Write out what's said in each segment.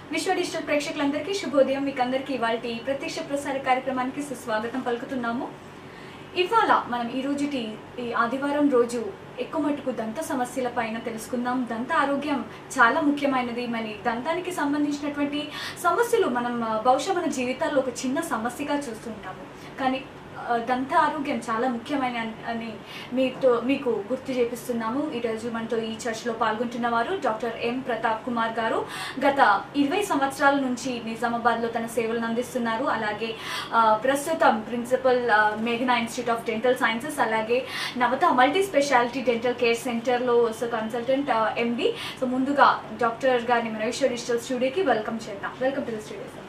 విశ్వ డిజిటల్ ప్రేక్షకులందరికీ శుభోదయం మీకు అందరికీ ఇవాళ ప్రత్యక్ష ప్రసార కార్యక్రమానికి సుస్వాగతం పలుకుతున్నాము ఇవాళ మనం ఈ రోజుటి ఈ ఆదివారం రోజు ఎక్కువ మటుకు దంత సమస్యల పైన తెలుసుకుందాం దంత ఆరోగ్యం చాలా ముఖ్యమైనది మరి దంతానికి సంబంధించినటువంటి సమస్యలు మనం ఆ, బహుశా మన జీవితాల్లో ఒక చిన్న సమస్యగా చూస్తుంటాము కానీ ఆ, దంత ఆరోగ్యం చాలా ముఖ్యమైన అని మీతో మీకు గుర్తు చేపిస్తున్నాము ఈరోజు మనతో ఈ చర్చలో పాల్గొంటున్న వారు డాక్టర్ ఎం ప్రతాప్ కుమార్ గారు గత ఇరవై సంవత్సరాల నుంచి నిజామాబాద్లో తన సేవలను అందిస్తున్నారు అలాగే ఆ, ప్రస్తుతం ప్రిన్సిపల్ ఆ, మేఘనా ఇన్స్టిట్యూట్ ఆఫ్ డెంటల్ సైన్సెస్ అలాగే Navata multi speciality dental care సెంటర్లో సో కన్సల్టెంట్ ఎండి సో ముందుగా డాక్టర్ గారిని మన విశ్వ డిజిటల్ స్టూడియోకి వెల్కమ్ చేద్దాం welcome to the studio sir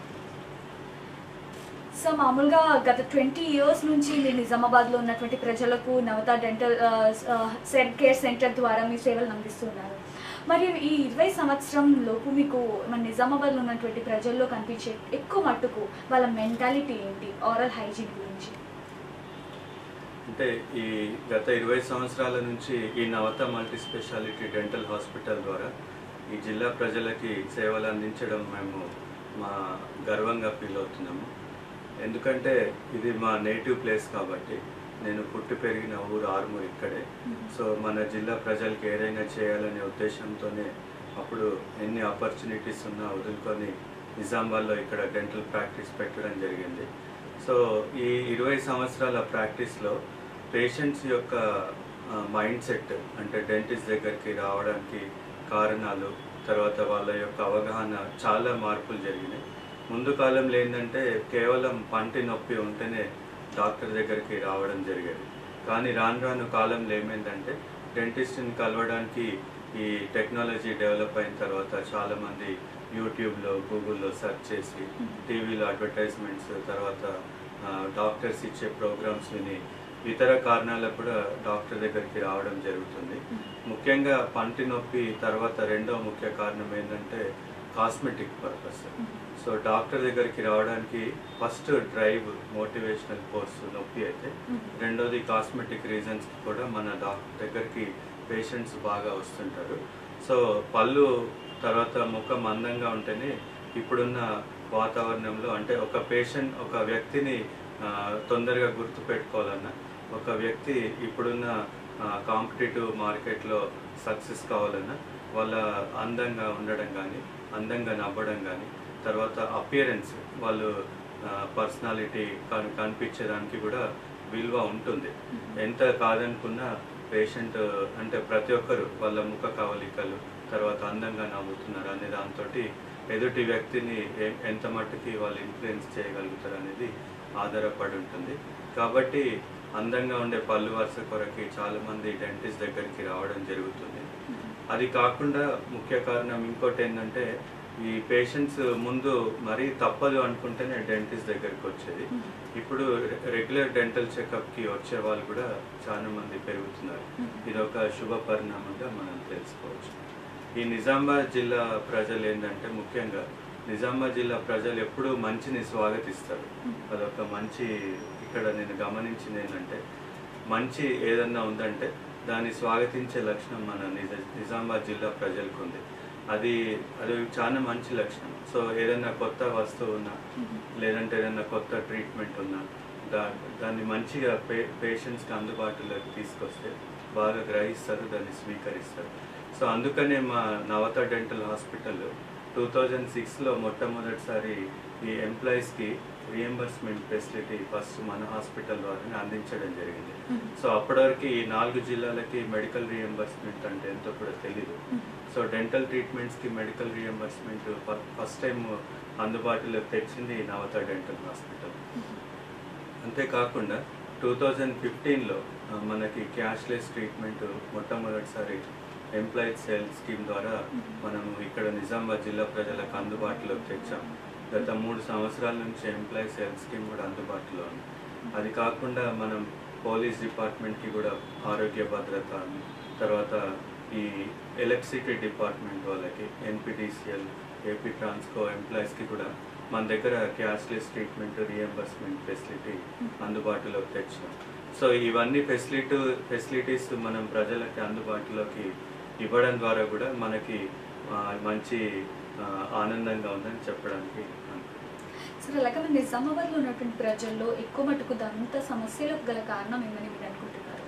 so మామూలుగా గత ట్వంటీ ఇయర్స్ నుంచి మీరు నిజామాబాద్లో ఉన్నటువంటి ప్రజలకు Navata dental set care centre ద్వారా మీ సేవలను అందిస్తున్నారు మరి ఈ ఇరవై సంవత్సరం లోపు మీకు మన నిజామాబాద్లో ఉన్నటువంటి ప్రజల్లో కనిపించే ఎక్కువ మట్టుకు వాళ్ళ మెంటాలిటీ ఏంటి ఆరల్ హైజీన్ గురించి అంటే ఈ గత ఇరవై సంవత్సరాల నుంచి ఈ Navata multi speciality dental hospital ద్వారా ఈ జిల్లా ప్రజలకి సేవలు అందించడం మేము మా గర్వంగా ఫీల్ అవుతున్నాము ఎందుకంటే ఇది మా నేటివ్ ప్లేస్ కాబట్టి నేను పుట్టి పెరిగిన ఊరు ఆరుమూరు ఇక్కడే సో మన జిల్లా ప్రజలకి ఏదైనా చేయాలనే ఉద్దేశంతోనే అప్పుడు ఎన్ని ఆపర్చునిటీస్ ఉన్నా వదులుకొని నిజామాబాద్లో ఇక్కడ డెంటల్ ప్రాక్టీస్ పెట్టడం జరిగింది సో ఈ ఇరవై సంవత్సరాల ప్రాక్టీస్లో పేషెంట్స్ యొక్క మైండ్ సెట్ అంటే డెంటిస్ట్ దగ్గరికి రావడానికి కారణాలు తర్వాత వాళ్ళ యొక్క అవగాహన చాలా మార్పులు జరిగినాయి ముందు కాలంలో ఏంటంటే కేవలం పంటి నొప్పి ఉంటేనే డాక్టర్ దగ్గరికి రావడం జరిగేది కానీ రాను రాను కాలంలో ఏమైందంటే డెంటిస్ట్ని కలవడానికి ఈ టెక్నాలజీ డెవలప్ అయిన తర్వాత చాలామంది యూట్యూబ్లో గూగుల్లో సెర్చ్ చేసి టీవీలో అడ్వర్టైజ్మెంట్స్ తర్వాత ఆ, డాక్టర్స్ ఇచ్చే ప్రోగ్రామ్స్ విని ఇతర కారణాలకు కూడా డాక్టర్ దగ్గరికి రావడం జరుగుతుంది ముఖ్యంగా పంటి నొప్పి తర్వాత రెండో ముఖ్య కారణం ఏంటంటే కాస్మెటిక్ పర్పస్ సో డాక్టర్ దగ్గరికి రావడానికి ఫస్ట్ డ్రైవ్ మోటివేషనల్ కోర్స్ నొప్పి అయితే రెండోది కాస్మెటిక్ రీజన్స్ కూడా మన డాక్టర్ దగ్గరికి పేషెంట్స్ బాగా వస్తుంటారు సో పళ్ళు తర్వాత ముఖం అందంగా ఉంటేనే ఇప్పుడున్న వాతావరణంలో అంటే ఒక పేషెంట్ ఒక వ్యక్తిని ఆ, తొందరగా గుర్తు పెట్టుకోవాలన్నా ఒక వ్యక్తి ఇప్పుడున్న కాంపిటేటివ్ మార్కెట్లో సక్సెస్ కావాలన్నా వాళ్ళ అందంగా ఉండడం కానీ అందంగా నవ్వడం కానీ తర్వాత అపియరెన్స్ వాళ్ళు పర్సనాలిటీ కనిపించడానికి కూడా విలువ ఉంటుంది ఎంత కాదనుకున్నా పేషెంట్ అంటే ప్రతి ఒక్కరు వాళ్ళ ముఖ కవలికలు తర్వాత అందంగా నవ్వుతున్నారు అనే దాంతో ఎదుటి వ్యక్తిని ఏ- ఎంత మట్టుకి వాళ్ళు ఇన్ఫ్లుయెన్స్ చేయగలుగుతారు అనేది ఆధారపడి ఉంటుంది కాబట్టి అందంగా ఉండే పళ్ళు వరుస కొరకి చాలా మంది డెంటిస్ట్ దగ్గరికి రావడం జరుగుతుంది అది కాకుండా ముఖ్య కారణం ఇంకోటి ఏంటంటే ఈ పేషెంట్స్ ముందు మరీ తప్పదు అనుకుంటేనే డెంటిస్ట్ దగ్గరికి వచ్చేది ఇప్పుడు రెగ్యులర్ డెంటల్ చెకప్కి వచ్చే వాళ్ళు కూడా చాలా మంది పెరుగుతున్నారు ఇది ఒక శుభ పరిణామంగా మనం తెలుసుకోవచ్చు ఈ నిజామాబాద్ జిల్లా ప్రజలు ఏంటంటే ముఖ్యంగా నిజామాబాద్ జిల్లా ప్రజలు ఎప్పుడూ మంచిని స్వాగతిస్తారు అదొక మంచి ఇక్కడ నేను గమనించింది ఏంటంటే మంచి ఏదన్నా ఉందంటే దాన్ని స్వాగతించే లక్షణం మన నిజ నిజామాబాద్ జిల్లా ప్రజలకు ఉంది అది అది చాలా మంచి లక్షణం సో ఏదైనా కొత్త వస్తువు ఉన్నా లేదంటే ఏదైనా కొత్త ట్రీట్మెంట్ ఉన్నా దా దాన్ని మంచిగా పే పేషెంట్స్కి అందుబాటులోకి తీసుకొస్తే బాగా గ్రహిస్తారు దాన్ని స్వీకరిస్తారు సో అందుకనే మా Navata dental hospital two thousand సిక్స్లో మొట్టమొదటిసారి ఈ ఎంప్లాయీస్కి రియంబర్స్మెంట్ ఫెసిలిటీ ఫస్ట్ మన హాస్పిటల్ ద్వారానే అందించడం జరిగింది సో అప్పటివరకు ఈ నాలుగు జిల్లాలకి మెడికల్ రియంబర్స్మెంట్ అంటే ఎంతో కూడా తెలీదు సో డెంటల్ ట్రీట్మెంట్స్కి మెడికల్ రియంబర్స్మెంట్ ఫస్ట్ టైం అందుబాటులోకి తెచ్చింది ఈ నవత డెంటల్ హాస్పిటల్ అంతేకాకుండా టూ థౌజండ్ ఫిఫ్టీన్లో మనకి క్యాష్లెస్ ట్రీట్మెంట్ మొట్టమొదటిసారి ఎంప్లాయీస్ హెల్త్ స్కీమ్ ద్వారా మనం ఇక్కడ నిజామాబాద్ జిల్లా ప్రజలకు అందుబాటులోకి తెచ్చాం గత మూడు సంవత్సరాల నుంచి ఎంప్లాయీస్ హెల్త్ స్కీమ్ కూడా అందుబాటులో ఉంది అది కాకుండా మనం పోలీస్ డిపార్ట్మెంట్కి కూడా ఆరోగ్య భద్రత అని, తర్వాత ఈ ఎలక్ట్రిసిటీ డిపార్ట్మెంట్ వాళ్ళకి ఎన్పిడిసిఎల్ ఏపీ ట్రాన్స్కో ఎంప్లాయీస్కి కూడా మన దగ్గర క్యాష్లెస్ ట్రీట్మెంట్ రియంబర్స్మెంట్ ఫెసిలిటీ అందుబాటులోకి తెచ్చినాం సో ఇవన్నీ ఫెసిలిటీ ఫెసిలిటీస్ మనం ప్రజలకి అందుబాటులోకి ఇవ్వడం ద్వారా కూడా మనకి ఆ, మంచి ఆ, ఆనందంగా ఉందని చెప్పడానికి అనుకుంటున్నాను. సరే అలాగే మన నిజామాబాద్లో ఉన్నటువంటి ప్రజల్లో ఎక్కువ మటుకు దంత సమస్యలకు గల కారణం ఏమని మీరు అనుకుంటున్నారు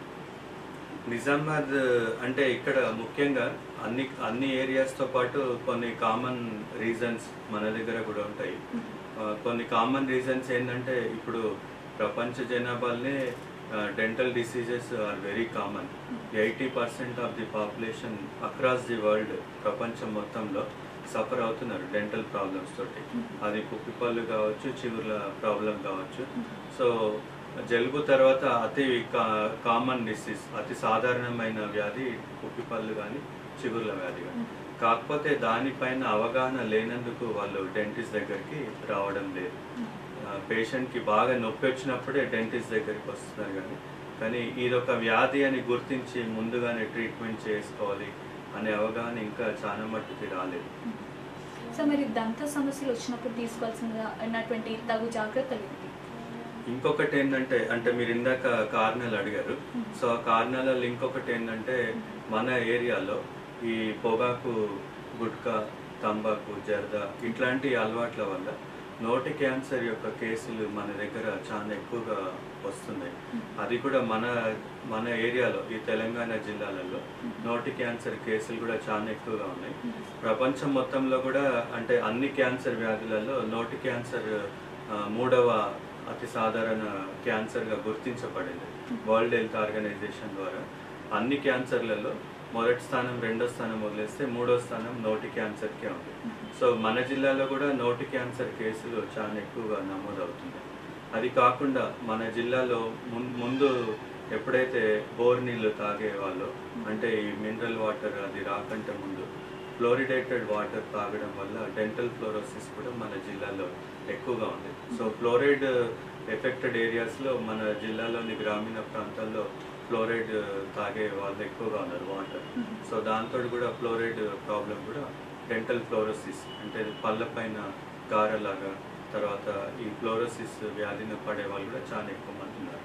నిజామాబాద్ అంటే ఇక్కడ ముఖ్యంగా అన్ని అన్ని ఏరియాస్తో పాటు కొన్ని కామన్ రీజన్స్ మన దగ్గర కూడా ఉంటాయి ఆ, కొన్ని కామన్ రీజన్స్ ఏంటంటే ఇప్పుడు ప్రపంచ జనాభాలోనే dental diseases are very common eighty percent of the population across the world ప్రపంచం మొత్తంలో సఫర్ అవుతున్నారు డెంటల్ ప్రాబ్లమ్స్ తోటి అది పుప్పిపళ్ళు కావచ్చు చిగుర్ల ప్రాబ్లం కావచ్చు సో జలుబు తర్వాత అతి కా- కామన్ డిసీజ్ అతి సాధారణమైన వ్యాధి పుప్పిపళ్ళు కానీ చిగుర్ల వ్యాధి కానీ కాకపోతే దానిపైన అవగాహన లేనందుకు వాళ్ళు డెంటిస్ట్ దగ్గరికి రావడం లేదు పేషెంట్కి బాగా నొప్పి వచ్చినప్పుడే డెంటిస్ట్ దగ్గరికి వస్తున్నారు కానీ కానీ ఇదొక వ్యాధి అని గుర్తించి ముందుగానే ట్రీట్మెంట్ చేసుకోవాలి అనే అవగాహన ఇంకా చాలా మట్టుకి రాలేదు సో మరి దంత సమస్యలు వచ్చినప్పుడు తీసుకోవాల్సినటువంటి తగు జాగ్రత్తలు ఏంటి ఇంకొకటి ఏంటంటే అంటే మీరు ఇందాక కారణాలు అడిగారు సో ఆ కారణాలలో ఇంకొకటి ఏంటంటే మన ఏరియాలో ఈ పొగాకు గుట్కా తంబాకు జర్దా ఇట్లాంటి అలవాట్ల వల్ల నోటి క్యాన్సర్ యొక్క కేసులు మన దగ్గర చాలా ఎక్కువగా వస్తున్నాయి అది కూడా మన మన ఏరియాలో ఈ తెలంగాణ జిల్లాలలో నోటి క్యాన్సర్ కేసులు కూడా చాలా ఎక్కువగా ఉన్నాయి ప్రపంచం మొత్తంలో కూడా అంటే అన్ని క్యాన్సర్ వ్యాధులలో నోటి క్యాన్సర్ ఆ, మూడవ అతి సాధారణ క్యాన్సర్గా గుర్తించబడింది వరల్డ్ హెల్త్ ఆర్గనైజేషన్ ద్వారా అన్ని క్యాన్సర్లలో మొదటి స్థానం రెండో స్థానం వదిలేస్తే మూడో స్థానం నోటి క్యాన్సర్కే ఉంది సో మన జిల్లాలో కూడా నోటి క్యాన్సర్ కేసులు చాలా ఎక్కువగా నమోదవుతున్నాయి అది కాకుండా మన జిల్లాలో ముం- ముందు ఎప్పుడైతే బోర్ నీళ్ళు తాగే వాళ్ళు అంటే ఈ మినరల్ వాటర్ అది రాకంటే ముందు ఫ్లోరిడేటెడ్ వాటర్ తాగడం వల్ల డెంటల్ ఫ్లోరోసిస్ కూడా మన జిల్లాలో ఎక్కువగా ఉంది సో ఫ్లోరైడ్ ఎఫెక్టెడ్ ఏరియాస్లో మన జిల్లాలోని గ్రామీణ ప్రాంతాల్లో ఫ్లోరైడ్ తాగే వాళ్ళు ఎక్కువగా ఉన్నారు వాటర్ సో దాంతో కూడా ఫ్లోరైడ్ ప్రాబ్లం కూడా డెంటల్ ఫ్లోరోసిస్ అంటే పళ్ళ పైన గారలాగా తర్వాత ఈ ఫ్లోరోసిస్ వ్యాధిని పడే వాళ్ళు కూడా చాలా ఎక్కువ మంది ఉన్నారు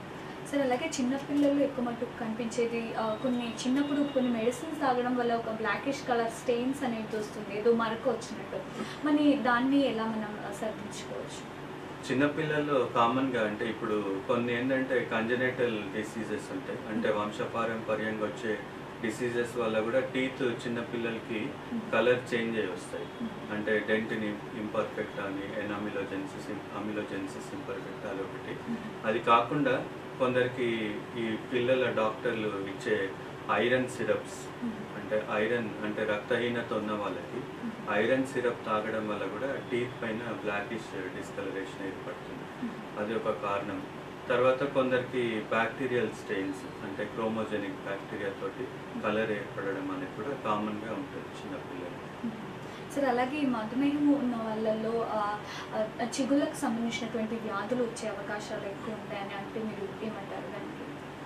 సరే అలాగే చిన్నపిల్లలు ఎక్కువ మటుకు కనిపించేది ఆ, కొన్ని చిన్నప్పుడు కొన్ని మెడిసిన్స్ తాగడం వల్ల ఒక బ్లాకిష్ కలర్ స్టెయిన్స్ అనేది వస్తుంది ఏదో మరక వచ్చినట్టు మరి దాన్ని ఎలా మనం ఆ, సరిదిద్దుకోవచ్చు చిన్నపిల్లల్లో కామన్గా అంటే ఇప్పుడు కొన్ని ఏంటంటే కంజనేటల్ డిసీజెస్ ఉంటాయి అంటే వంశపారంపర్యంగా వచ్చే డిసీజెస్ వల్ల కూడా టీత్ చిన్నపిల్లలకి కలర్ చేంజ్ అయ్యి వస్తాయి అంటే డెంటిన్ ఇంపర్ఫెక్ట్ అని ఎనామిలోజెన్సిస్ అమిలోజెన్సిస్ ఇంపర్ఫెక్ట్ అది ఒకటి అది కాకుండా కొందరికి ఈ పిల్లల డాక్టర్లు ఇచ్చే ఐరన్ సిరప్స్ అంటే ఐరన్ అంటే రక్తహీనత ఉన్న వాళ్ళకి ఐరన్ సిరప్ తాగడం వల్ల కూడా టీత్ పైన బ్లాకిష్ డిస్కలరేషన్ ఏర్పడుతుంది అది ఒక కారణం తర్వాత కొందరికి బ్యాక్టీరియల్ స్టెయిన్స్ అంటే క్రోమోజెనిక్ బ్యాక్టీరియా తోటి కలర్ ఏర్పడడం అనేది కూడా కామన్గా ఉంటుంది చిన్నపిల్లలు సరే అలాగే ఈ మధుమేహం ఉన్న వాళ్ళల్లో ఆ, ఆ, చిగుళ్ళకు సంబంధించినటువంటి వ్యాధులు వచ్చే అవకాశాలు ఎక్కువ ఉంటాయని అంటే మీరు ఏమంటారు దానికి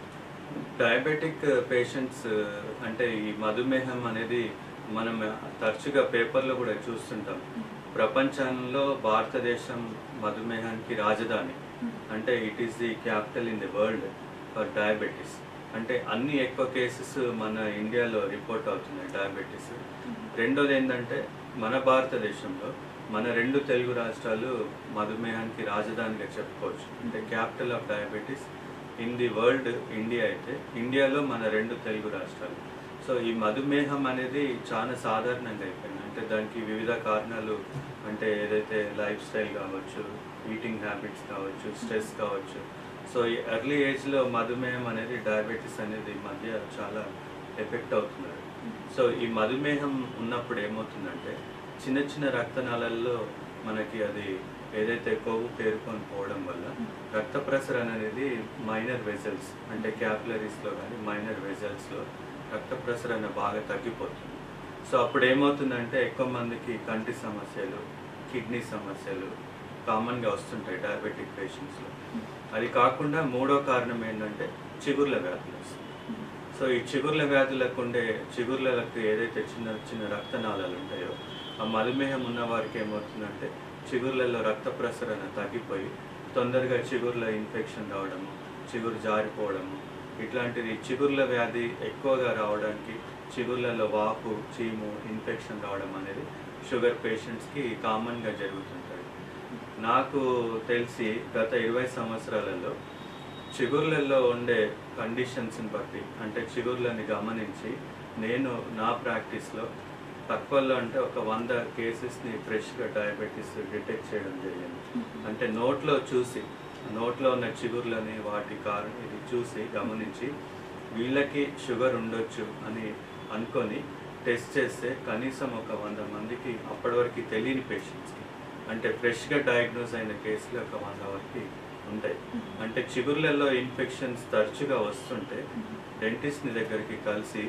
డయాబెటిక్ పేషెంట్స్ అంటే ఈ మధుమేహం అనేది మనం తరచుగా పేపర్లో కూడా చూస్తుంటాం ప్రపంచంలో భారతదేశం మధుమేహానికి రాజధాని అంటే it is the capital in the world for diabetes అంటే అన్ని ఎక్కువ కేసెస్ మన ఇండియాలో రిపోర్ట్ అవుతున్నాయి డయాబెటీస్ రెండోది ఏంటంటే మన భారతదేశంలో మన రెండు తెలుగు రాష్ట్రాలు మధుమేహానికి రాజధానిగా చెప్పుకోవచ్చు అంటే capital of diabetes in the world India అయితే ఇండియాలో మన రెండు తెలుగు రాష్ట్రాలు సో ఈ మధుమేహం అనేది చాలా సాధారణంగా అయిపోయింది అంటే దానికి వివిధ కారణాలు అంటే ఏదైతే లైఫ్ స్టైల్ కావచ్చు ఈటింగ్ హ్యాబిట్స్ కావచ్చు స్ట్రెస్ కావచ్చు సో ఈ ఎర్లీ ఏజ్లో మధుమేహం అనేది డయాబెటీస్ అనేది ఈ మధ్య చాలా ఎఫెక్ట్ అవుతున్నారు సో ఈ మధుమేహం ఉన్నప్పుడు ఏమవుతుందంటే చిన్న చిన్న రక్తనాళాల్లో మనకి అది ఏదైతే కొవ్వు పేరుకొని పోవడం వల్ల రక్త ప్రసరణ అనేది మైనర్ వెజల్స్ అంటే క్యాపిలరీస్లో కానీ మైనర్ వెజల్స్లో రక్త ప్రసరణ బాగా తగ్గిపోతుంది సో అప్పుడు ఏమవుతుందంటే ఎక్కువ మందికి కంటి సమస్యలు కిడ్నీ సమస్యలు కామన్గా వస్తుంటాయి డయాబెటిక్ పేషెంట్స్లో అది కాకుండా మూడో కారణం ఏంటంటే చిగుర్ల వ్యాధులు వస్తాయి సో ఈ చిగుర్ల వ్యాధులకు ఉండే చిగుర్లకు ఏదైతే చిన్న చిన్న రక్తనాళాలు ఉంటాయో ఆ మధుమేహం ఉన్న వారికి ఏమవుతుందంటే చిగుర్లలో రక్త ప్రసరణ తగ్గిపోయి తొందరగా చిగుర్ల ఇన్ఫెక్షన్ రావడము చిగురు జారిపోవడము ఇట్లాంటిది చిగుర్ల వ్యాధి ఎక్కువగా రావడానికి చిగుర్లలో వాపు చీము ఇన్ఫెక్షన్ రావడం అనేది షుగర్ పేషెంట్స్కి కామన్గా జరుగుతుంటుంది నాకు తెలిసి గత ఇరవై సంవత్సరాలలో చిగుర్లలో ఉండే కండిషన్స్ని బట్టి అంటే చిగుర్లని గమనించి నేను నా ప్రాక్టీస్లో తక్కువలో అంటే ఒక వంద కేసెస్ని ఫ్రెష్గా డయాబెటీస్ డిటెక్ట్ చేయడం జరిగింది అంటే నోట్లో చూసి నోట్లో ఉన్న చిగుర్లని వాటి కారణం ఇది చూసి గమనించి వీళ్ళకి షుగర్ ఉండొచ్చు అని అనుకొని టెస్ట్ చేస్తే కనీసం ఒక వంద మందికి అప్పటి వరకు తెలియని పేషెంట్స్కి అంటే ఫ్రెష్గా డయాగ్నోస్ అయిన కేసులు ఒక వంద వరకు ఉంటాయి అంటే చిగుర్లలో ఇన్ఫెక్షన్స్ తరచుగా వస్తుంటే డెంటిస్ట్ని దగ్గరికి కలిసి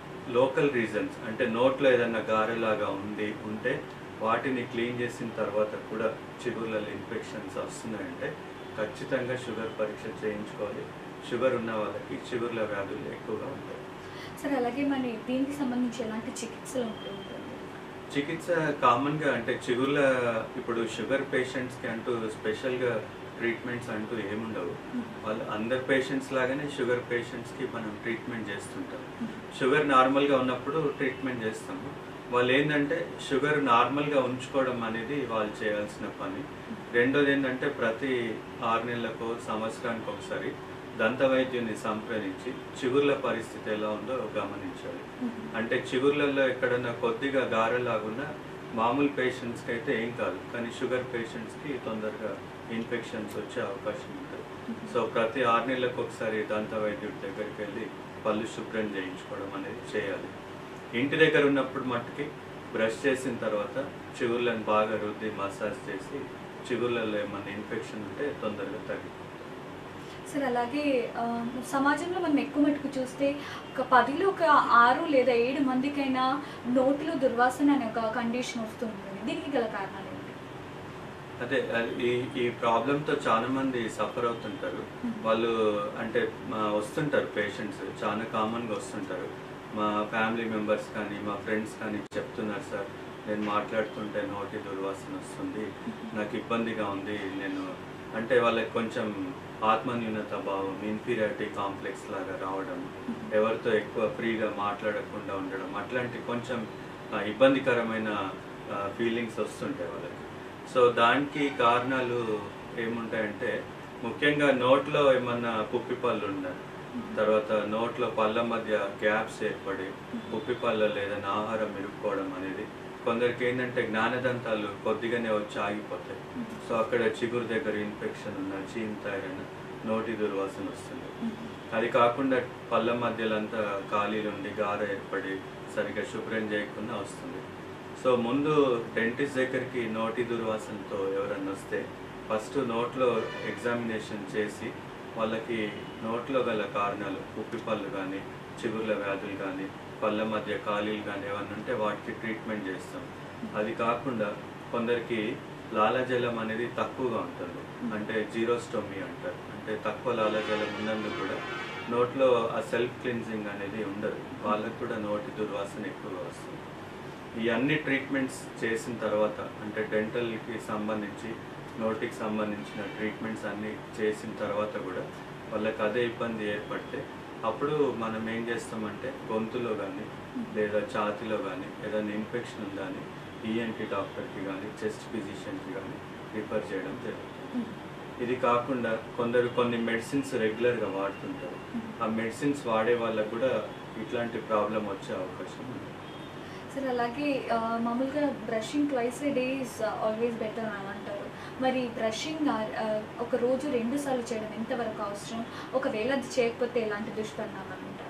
లోకల్ రీజన్స్ అంటే నోట్లో ఏదైనా గారెలాగా ఉంది ఉంటే వాటిని క్లీన్ చేసిన తర్వాత కూడా చిగుర్లలో ఇన్ఫెక్షన్స్ వస్తున్నాయంటే ఖచ్చితంగా షుగర్ పరీక్ష చేయించుకోవాలి షుగర్ ఉన్న వాళ్ళకి చిగుర్ల వ్యాధులు ఎక్కువగా ఉంటాయి సరే అలాగే మరి దీనికి సంబంధించి ఎలాంటి చికిత్సలు ఉంటూ ఉంటుంది చికిత్స కామన్గా అంటే చిగుర్ల ఇప్పుడు షుగర్ పేషెంట్స్కి అంటూ స్పెషల్గా ట్రీట్మెంట్స్ అంటూ ఏముండవు వాళ్ళు అందరు పేషెంట్స్ లాగానే షుగర్ పేషెంట్స్కి మనం ట్రీట్మెంట్ చేస్తుంటాం షుగర్ నార్మల్గా ఉన్నప్పుడు ట్రీట్మెంట్ చేస్తాము వాళ్ళు ఏంటంటే షుగర్ నార్మల్గా ఉంచుకోవడం అనేది వాళ్ళు చేయాల్సిన పని రెండోది ఏంటంటే ప్రతి ఆరు నెలలకు సంవత్సరానికి ఒకసారి దంత వైద్యుని సంప్రదించి చిగుర్ల పరిస్థితి ఎలా ఉందో గమనించాలి అంటే చిగుర్లలో ఎక్కడన్నా కొద్దిగా గారెలాగున్నా మామూలు పేషెంట్స్కి అయితే ఏం కాదు కానీ షుగర్ పేషెంట్స్కి తొందరగా ఇన్ఫెక్షన్స్ వచ్చే అవకాశం ఉంటుంది సో ప్రతి ఆరు నెలలకు ఒకసారి దంత వైద్యుడి దగ్గరికి వెళ్ళి పళ్ళు శుభ్రం చేయించుకోవడం అనేది చేయాలి ఇంటి దగ్గర ఉన్నప్పుడు మట్టుకి బ్రష్ చేసిన తర్వాత చిగుర్లను బాగా రుద్ది మసాజ్ చేసి చిగుర్లలో ఏమన్నా ఇన్ఫెక్షన్ ఉంటే తొందరగా తగ్గిపోతుంది సరే అలాగే ఆ, సమాజంలో మనం ఎక్కువ మటుకు చూస్తే ఒక పదిలో ఒక ఆరు లేదా ఏడు మందికైనా నోటిలో దుర్వాసన అనే ఒక కండిషన్ వస్తూ ఉంటుంది దీనికి గల కారణాలు ఏంటి అదే అది ఈ ఈ ప్రాబ్లంతో చాలా మంది సఫర్ అవుతుంటారు వాళ్ళు అంటే మా వస్తుంటారు పేషెంట్స్ చాలా కామన్గా వస్తుంటారు మా ఫ్యామిలీ మెంబర్స్ కానీ మా ఫ్రెండ్స్ కానీ చెప్తున్నారు సార్ నేను మాట్లాడుతుంటే నోటి దుర్వాసన వస్తుంది నాకు ఇబ్బందిగా ఉంది నేను అంటే వాళ్ళకి కొంచెం ఆత్మన్యూనత భావం ఇన్ఫీరియారిటీ కాంప్లెక్స్ లాగా రావడం ఎవరితో ఎక్కువ ఫ్రీగా మాట్లాడకుండా ఉండడం అట్లాంటి కొంచెం ఆ, ఇబ్బందికరమైన ఫీలింగ్స్ వస్తుంటాయి వాళ్ళకి సో దానికి కారణాలు ఏముంటాయంటే ముఖ్యంగా నోట్లో ఏమన్నా పుప్పి పళ్ళు ఉండాలి తర్వాత నోట్లో పళ్ళ మధ్య గ్యాప్స్ ఏర్పడి పుప్పి పళ్ళలో ఏదైనా ఆహారం ఇరుక్కోవడం అనేది కొందరికి ఏంటంటే జ్ఞానదంతాలు కొద్దిగానే వచ్చి ఆగిపోతాయి సో అక్కడ చిగురు దగ్గర ఇన్ఫెక్షన్ ఉన్న చీమ్తాయిన నోటి దుర్వాసన వస్తుంది అది కాకుండా పళ్ళ మధ్యలంతా ఖాళీలు ఉండి గార ఏర్పడి సరిగ్గా శుభ్రం చేయకుండా వస్తుంది సో ముందు డెంటిస్ట్ దగ్గరికి నోటి దుర్వాసనతో ఎవరన్నా వస్తే ఫస్ట్ నోట్లో ఎగ్జామినేషన్ చేసి వాళ్ళకి నోట్లో గల కారణాలు ఉప్పి పళ్ళు కానీ చిగుర్ల వ్యాధులు కానీ పళ్ళ మధ్య ఖాళీలు కానీ ఏమన్నా ఉంటే వాటికి ట్రీట్మెంట్ చేస్తాం అది కాకుండా కొందరికి లాలాజలం అనేది తక్కువగా ఉంటుంది అంటే జీరోస్టోమీ అంటారు అంటే తక్కువ లాలాజలం ఉన్నందుకు కూడా నోట్లో ఆ సెల్ఫ్ క్లిన్జింగ్ అనేది ఉండదు వాళ్ళకు కూడా నోటి దుర్వాసన ఎక్కువగా వస్తుంది ఈ అన్ని ట్రీట్మెంట్స్ చేసిన తర్వాత అంటే డెంటల్కి సంబంధించి నోటికి సంబంధించిన ట్రీట్మెంట్స్ అన్ని చేసిన తర్వాత కూడా వాళ్ళకి అదే ఇబ్బంది ఏర్పడితే అప్పుడు మనం ఏం చేస్తామంటే గొంతులో కానీ లేదా ఛాతీలో కానీ ఏదైనా ఇన్ఫెక్షన్ ఉందా అని ఈఎన్టీ డాక్టర్కి కానీ చెస్ట్ ఫిజిషియన్కి కానీ రిఫర్ చేయడం జరుగుతుంది ఇది కాకుండా కొందరు కొన్ని మెడిసిన్స్ రెగ్యులర్గా వాడుతుంటారు ఆ మెడిసిన్స్ వాడే వాళ్ళకు కూడా ఇట్లాంటి ప్రాబ్లం వచ్చే అవకాశం ఉంది సరే అలాగే ఆ, మామూలుగా brushing twice a day is always better అని అంటారు మరి బ్రషింగ్ ఒక రోజు రెండు సార్లు చేయడం ఎంతవరకు అవసరం ఒకవేళ అది చేయకపోతే ఎలాంటి దుష్పరిణామాలు ఉంటాయి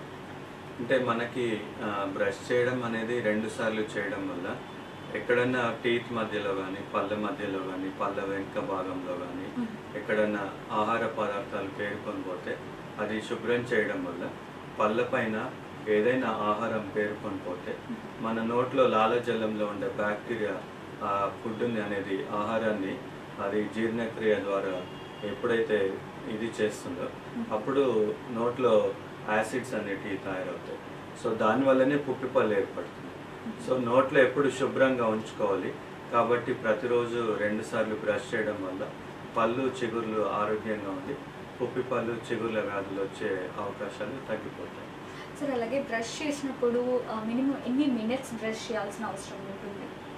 అంటే మనకి బ్రష్ చేయడం అనేది రెండు సార్లు చేయడం వల్ల ఎక్కడన్నా టీత్ మధ్యలో కానీ పళ్ళ మధ్యలో కానీ పళ్ళ వెనుక భాగంలో కానీ ఎక్కడన్నా ఆహార పదార్థాలు పేరుకొని పోతే అది శుభ్రం చేయడం వల్ల పళ్ళ పైన ఏదైనా ఆహారం పేరుకొని పోతే మన నోట్లో లాలజలంలో ఉండే బ్యాక్టీరియా ఆ ఫుడ్ని అనేది ఆహారాన్ని అది జీర్ణక్రియ ద్వారా ఎప్పుడైతే ఇది చేస్తుందో అప్పుడు నోట్లో యాసిడ్స్ అనేటివి తయారవుతాయి సో దానివల్లనే పుప్పిపళ్ళు ఏర్పడుతుంది సో నోట్లో ఎప్పుడు శుభ్రంగా ఉంచుకోవాలి కాబట్టి ప్రతిరోజు రెండు సార్లు బ్రష్ చేయడం వల్ల పళ్ళు చిగుర్లు ఆరోగ్యంగా ఉండి పుప్పిపళ్ళు చిగుర్ల వ్యాధులు వచ్చే అవకాశాలు తగ్గిపోతాయి సరే అలాగే బ్రష్ చేసినప్పుడు మినిమం ఎన్ని మినిట్స్ బ్రష్ చేయాల్సిన అవసరం ఉంటుంది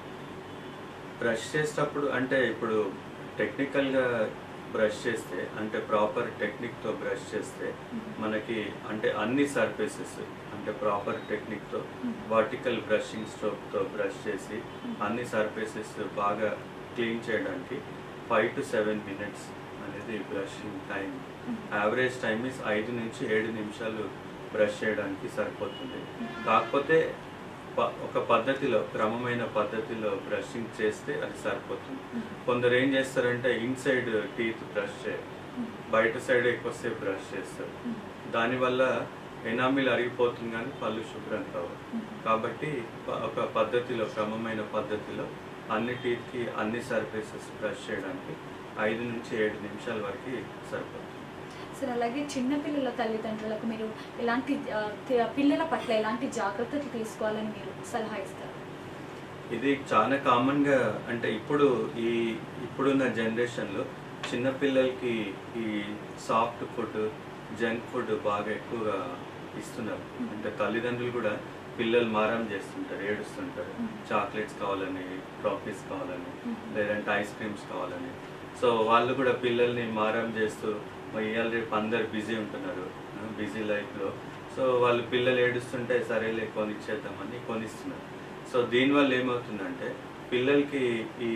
బ్రష్ చేసేటప్పుడు అంటే ఇప్పుడు టెక్నికల్గా బ్రష్ చేస్తే అంటే ప్రాపర్ టెక్నిక్తో బ్రష్ చేస్తే మనకి అంటే అన్ని సర్ఫేసెస్ అంటే ప్రాపర్ టెక్నిక్తో వర్టికల్ బ్రషింగ్ స్ట్రోక్తో బ్రష్ చేసి అన్ని సర్ఫేసెస్ బాగా క్లీన్ చేయడానికి ఫైవ్ టు సెవెన్ మినిట్స్ అనేది brushing time average time is ఐదు నుంచి ఏడు నిమిషాలు బ్రష్ చేయడానికి సరిపోతుంది కాకపోతే ప- ఒక పద్ధతిలో క్రమమైన పద్ధతిలో బ్రషింగ్ చేస్తే అది సరిపోతుంది కొందరు ఏం చేస్తారంటే ఇన్సైడ్ టీత్ బ్రష్ చేయరు బయట సైడ్ ఎక్కువసేపు బ్రష్ చేస్తారు దానివల్ల ఎనామిల్ అరిగిపోతుంది కానీ పళ్ళు శుభ్రం కావు కాబట్టి ప- ఒక పద్ధతిలో క్రమమైన పద్ధతిలో అన్ని టీత్కి అన్ని సర్ఫేసెస్ బ్రష్ చేయడానికి ఐదు నుంచి ఏడు నిమిషాల వరకు సరిపోతుంది సార్ అలాగే చిన్నపిల్లల తల్లిదండ్రులకు మీరు ఎలాంటి ఆ, తి- పిల్లల పట్ల ఎలాంటి జాగ్రత్తలు తీసుకోవాలని మీరు సలహా ఇస్తారు ఇది చాలా కామన్గా అంటే ఇప్పుడు ఈ ఇప్పుడున్న జనరేషన్లో చిన్నపిల్లలకి ఈ సాఫ్ట్ ఫుడ్ జంక్ ఫుడ్ బాగా ఎక్కువగా ఇస్తున్నారు అంటే తల్లిదండ్రులు కూడా పిల్లలు మారం చేస్తుంటారు ఏడుస్తుంటారు చాక్లెట్స్ కావాలని ట్రాఫీస్ కావాలని లేదంటే ఐస్ క్రీమ్స్ కావాలని సో వాళ్ళు కూడా పిల్లల్ని మారం చేస్తూ మరి ఇవాళ రేపు అందరు బిజీ ఉంటున్నారు బిజీ లైఫ్లో సో వాళ్ళు పిల్లలు ఏడుస్తుంటే సరేలే కొనిచ్చేద్దామని కొనిస్తున్నారు సో దీనివల్ల ఏమవుతుందంటే పిల్లలకి ఈ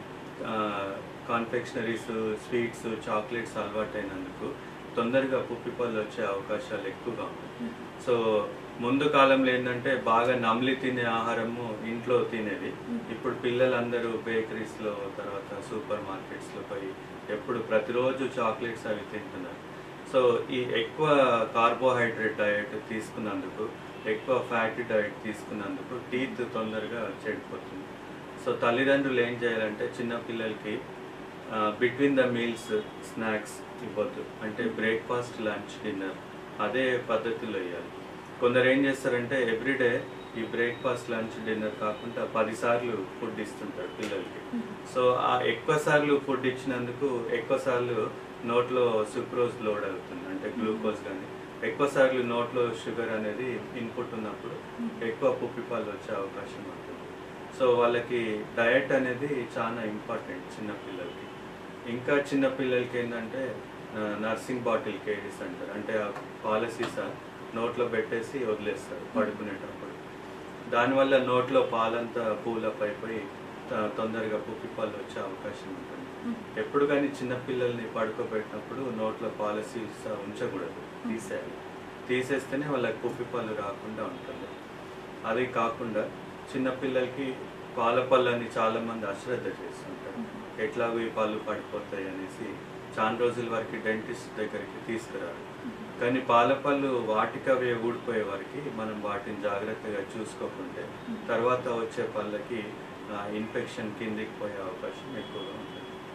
కాన్ఫెక్షనరీస్ స్వీట్స్ చాక్లెట్స్ అలవాటైనందుకు తొందరగా పుప్పిపళ్ళు వచ్చే అవకాశాలు ఎక్కువగా ఉన్నాయి సో ముందు కాలంలో ఏంటంటే బాగా నమిలి తినే ఆహారము ఇంట్లో తినేది ఇప్పుడు పిల్లలందరూ బేకరీస్లో తర్వాత సూపర్ మార్కెట్స్లో పోయి ఎప్పుడు ప్రతిరోజు చాక్లెట్స్ అవి తింటున్నారు సో ఈ ఎక్కువ కార్బోహైడ్రేట్ డయట్ తీసుకున్నందుకు ఎక్కువ ఫ్యాటీ డయట్ తీసుకున్నందుకు టీత్ తొందరగా చెడిపోతుంది సో తల్లిదండ్రులు ఏం చేయాలంటే చిన్న పిల్లలకి బిట్వీన్ ద మీల్స్ స్నాక్స్ ఇవ్వద్దు అంటే బ్రేక్ఫాస్ట్ లంచ్ డిన్నర్ అదే పద్ధతిలో ఇవ్వాలి కొందరు ఏం చేస్తారంటే ఎవ్రీడే ఈ బ్రేక్ఫాస్ట్ లంచ్ డిన్నర్ కాకుండా పది సార్లు ఫుడ్ ఇస్తుంటారు పిల్లలకి సో ఆ ఎక్కువ సార్లు ఫుడ్ ఇచ్చినందుకు ఎక్కువ సార్లు నోట్లో సుక్రోజ్ లోడ్ అవుతుంది అంటే గ్లూకోజ్ కానీ ఎక్కువ సార్లు నోట్లో షుగర్ అనేది ఇన్పుట్ ఉన్నప్పుడు ఎక్కువ పుప్పిపాలు వచ్చే అవకాశం ఉంటుంది సో వాళ్ళకి డయట్ అనేది చాలా ఇంపార్టెంట్ చిన్న పిల్లలకి ఇంకా చిన్న పిల్లలకి ఏంటంటే నర్సింగ్ బాటిల్ కేరీస్ అంటారు అంటే ఆ పాలసీస్ నోట్లో పెట్టేసి వదిలేస్తారు పడుకునేటప్పుడు దానివల్ల నోట్లో పాలంతా పూలప్ అయిపోయి త- తొందరగా పుప్పిపాలు వచ్చే అవకాశం ఉంటుంది ఎప్పుడు కానీ చిన్నపిల్లల్ని పడుకోబెట్టినప్పుడు నోట్లో పాలసీస్ ఉంచకూడదు తీసేయాలి తీసేస్తేనే వాళ్ళకి పుప్పిపాలు రాకుండా ఉంటుంది అది కాకుండా చిన్నపిల్లలకి పాల పళ్ళని చాలా మంది అశ్రద్ధ చేస్తుంటారు ఎట్లాగో ఈ పళ్ళు పడిపోతాయి అనేసి చాలా రోజుల వరకు డెంటిస్ట్ దగ్గరికి తీసుకురారు కానీ పాల పళ్ళు వాటికవే ఊడిపోయే వరకు మనం వాటిని జాగ్రత్తగా చూసుకోకుంటే తర్వాత వచ్చే పళ్ళకి ఇన్ఫెక్షన్ కిందికి పోయే అవకాశం ఎక్కువగా ఉంటుంది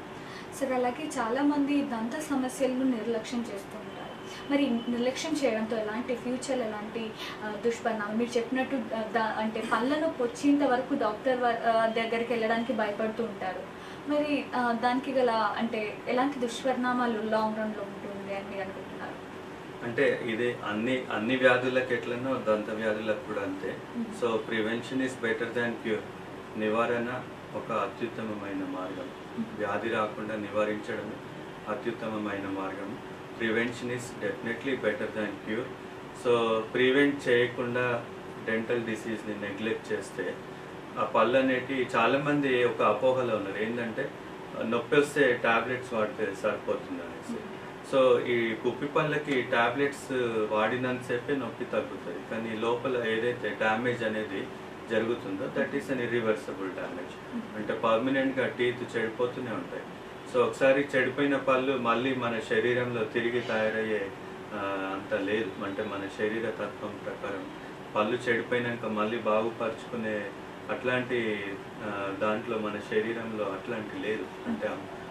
సరే అలాగే చాలా మంది దంత సమస్యలను నిర్లక్ష్యం చేస్తూ ఉంటారు మరి నిర్లక్ష్యం చేయడంతో ఎలాంటి ఫ్యూచర్ ఎలాంటి ఆ, దుష్పరిణామం మీరు చెప్పినట్టు ఆ, దా- అంటే పళ్ళ నొప్పి వచ్చేంత వరకు డాక్టర్ వ- ఆ, దగ్గరికి వెళ్ళడానికి భయపడుతూ ఉంటారు మరి ఆ, దానికి గల అంటే ఎలాంటి దుష్పరిణామాలు లాంగ్ రన్లో ఉంటుంది అని మీరు అనుకుంటున్నారు అంటే ఇది అన్ని అన్ని వ్యాధులకు ఎట్లనో దంత వ్యాధులకు కూడా అంతే Mhm. So prevention is better than cure నివారణ ఒక అత్యుత్తమమైన మార్గం వ్యాధి రాకుండా నివారించడం అత్యుత్తమమైన మార్గం prevention is definitely better than cure so prevent చేయకుండా డెంటల్ డిసీజ్ని నెగ్లెక్ట్ చేస్తే ఆ పళ్ళు అనేటి చాలా మంది ఒక అపోహలో ఉన్నారు ఏంటంటే నొప్పి వస్తే టాబ్లెట్స్ వాడితే సరిపోతుంది అనేసి సో ఈ కుప్పి పళ్ళకి టాబ్లెట్స్ వాడినంతసేపే నొప్పి తగ్గుతుంది కానీ లోపల ఏదైతే డ్యామేజ్ అనేది జరుగుతుందో that is an irreversible damage అంటే పర్మనెంట్గా టీత్ చెడిపోతూనే ఉంటాయి సో ఒకసారి చెడిపోయిన పళ్ళు మళ్ళీ మన శరీరంలో తిరిగి తయారయ్యే ఆ, అంత లేదు అంటే మన శరీర తత్వం ప్రకారం పళ్ళు చెడిపోయినాక మళ్ళీ బాగుపరుచుకునే అట్లాంటి ఆ, దాంట్లో మన శరీరంలో అట్లాంటి లేదు అంటే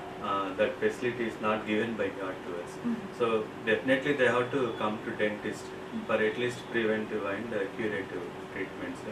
that facility is not given by God to us so definitely they have to come to dentist for at least preventive and curative treatments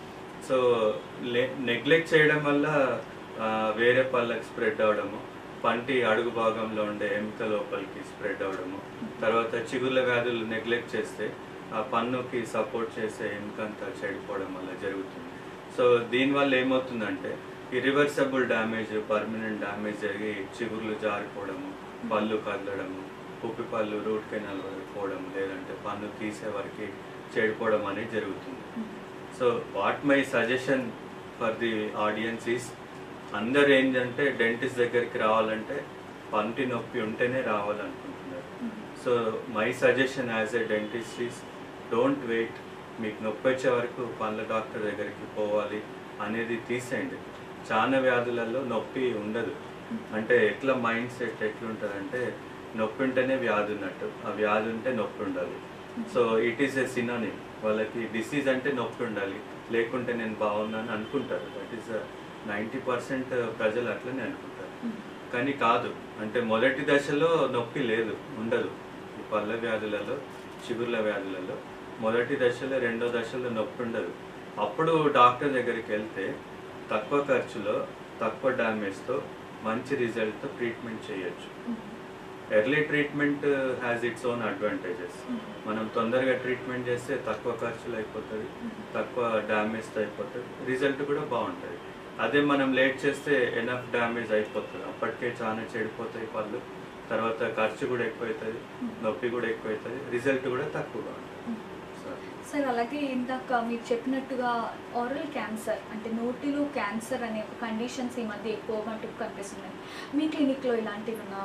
so neglect చేయడం వల్ల ఆ, వేరే పళ్ళకి స్ప్రెడ్ అవడము పంటి అడుగు భాగంలో ఉండే ఎముక లోపలికి స్ప్రెడ్ అవడము తర్వాత చిగుర్ల వ్యాధులు నెగ్లెక్ట్ చేస్తే ఆ పన్నుకి సపోర్ట్ చేసే ఎముక అంతా చెడిపోవడం వల్ల జరుగుతుంది సో దీనివల్ల ఏమవుతుందంటే ఇరివర్సబుల్ డ్యామేజ్ పర్మనెంట్ డ్యామేజ్ జరిగి చిగుర్లు జారిపోవడము పళ్ళు కదలడము పుప్పి పళ్ళు రూట్ కెనాల్ వరకు పోవడం లేదంటే పన్ను తీసే వరకు చెడిపోవడం అనేది జరుగుతుంది so what my suggestion for the audience is అందరు ఏంటంటే డెంటిస్ట్ దగ్గరికి రావాలంటే పంటి నొప్పి ఉంటేనే రావాలనుకుంటున్నారు so my suggestion as a dentist is don't wait మీకు నొప్పి వచ్చే వరకు పళ్ళ డాక్టర్ దగ్గరికి పోవాలి అనేది తీసేయండి చాలా వ్యాధులలో నొప్పి ఉండదు అంటే ఎట్లా మైండ్ సెట్ ఎట్లుంటుందంటే నొప్పి ఉంటేనే వ్యాధి ఉన్నట్టు ఆ వ్యాధి ఉంటే నొప్పి ఉండాలి so it is a synonym వాళ్ళకి డిసీజ్ అంటే నొప్పి ఉండాలి లేకుంటే నేను బాగున్నాను అనుకుంటారు దట్ ఈస్ నైంటీ పర్సెంట్ ప్రజలు అట్లనే అనుకుంటారు కానీ కాదు అంటే మొదటి దశలో నొప్పి లేదు ఉండదు ఈ పళ్ళ వ్యాధులలో చిగుర్ల వ్యాధులలో మొదటి దశలో రెండో దశలో నొప్పి ఉండదు అప్పుడు డాక్టర్ దగ్గరికి వెళ్తే తక్కువ ఖర్చులో తక్కువ డ్యామేజ్తో మంచి రిజల్ట్తో ట్రీట్మెంట్ చేయొచ్చు early treatment has its own advantages మనం తొందరగా ట్రీట్మెంట్ చేస్తే తక్కువ ఖర్చులు అయిపోతుంది తక్కువ డ్యామేజ్ అయిపోతుంది రిజల్ట్ కూడా బాగుంటుంది అదే మనం లేట్ చేస్తే ఎనఫ్ డ్యామేజ్ అయిపోతుంది అప్పటికే చాలా చెడిపోతాయి పళ్ళు తర్వాత ఖర్చు కూడా ఎక్కువవుతుంది నొప్పి కూడా ఎక్కువవుతుంది రిజల్ట్ కూడా తక్కువగా ఉంటుంది సార్ సార్ అలాగే ఇందాక మీరు చెప్పినట్టుగా ఆరల్ క్యాన్సర్ అంటే నోటిలో క్యాన్సర్ అనే ఒక కండిషన్స్ ఈ మధ్య ఎక్కువ మటుకు కనిపిస్తున్నాయి మీ క్లినిక్లో ఇలాంటివి ఉన్న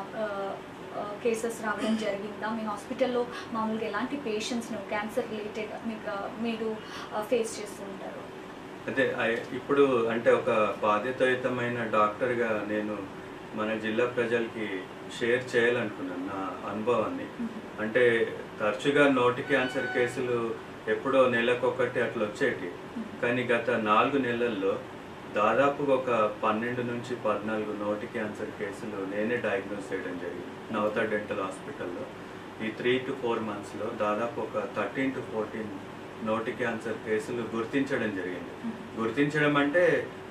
కేసెస్ రావడం జరిగిందా మీ హాస్పిటల్లో మామూలుగా ఎలాంటి పేషెంట్స్ను క్యాన్సర్ రిలేటెడ్ మీకు మీరు ఫేస్ చేస్తూ ఉంటారు అదే ఐ- ఇప్పుడు అంటే ఒక బాధ్యతాయుతమైన డాక్టర్గా నేను మన జిల్లా ప్రజలకి షేర్ చేయాలనుకున్నాను నా అనుభవాన్ని అంటే తరచుగా నోటి క్యాన్సర్ కేసులు ఎప్పుడో నెలకొకటి అట్లా వచ్చేటి కానీ గత నాలుగు నెలల్లో దాదాపుగా ఒక పన్నెండు నుంచి పద్నాలుగు నోటి క్యాన్సర్ కేసులు నేనే డయాగ్నోస్ చేయడం జరిగింది నవత డెంటల్ హాస్పిటల్లో ఈ త్రీ టు ఫోర్ మంత్స్లో దాదాపు ఒక థర్టీన్ టు ఫోర్టీన్ నోటి క్యాన్సర్ కేసులు గుర్తించడం జరిగింది గుర్తించడం అంటే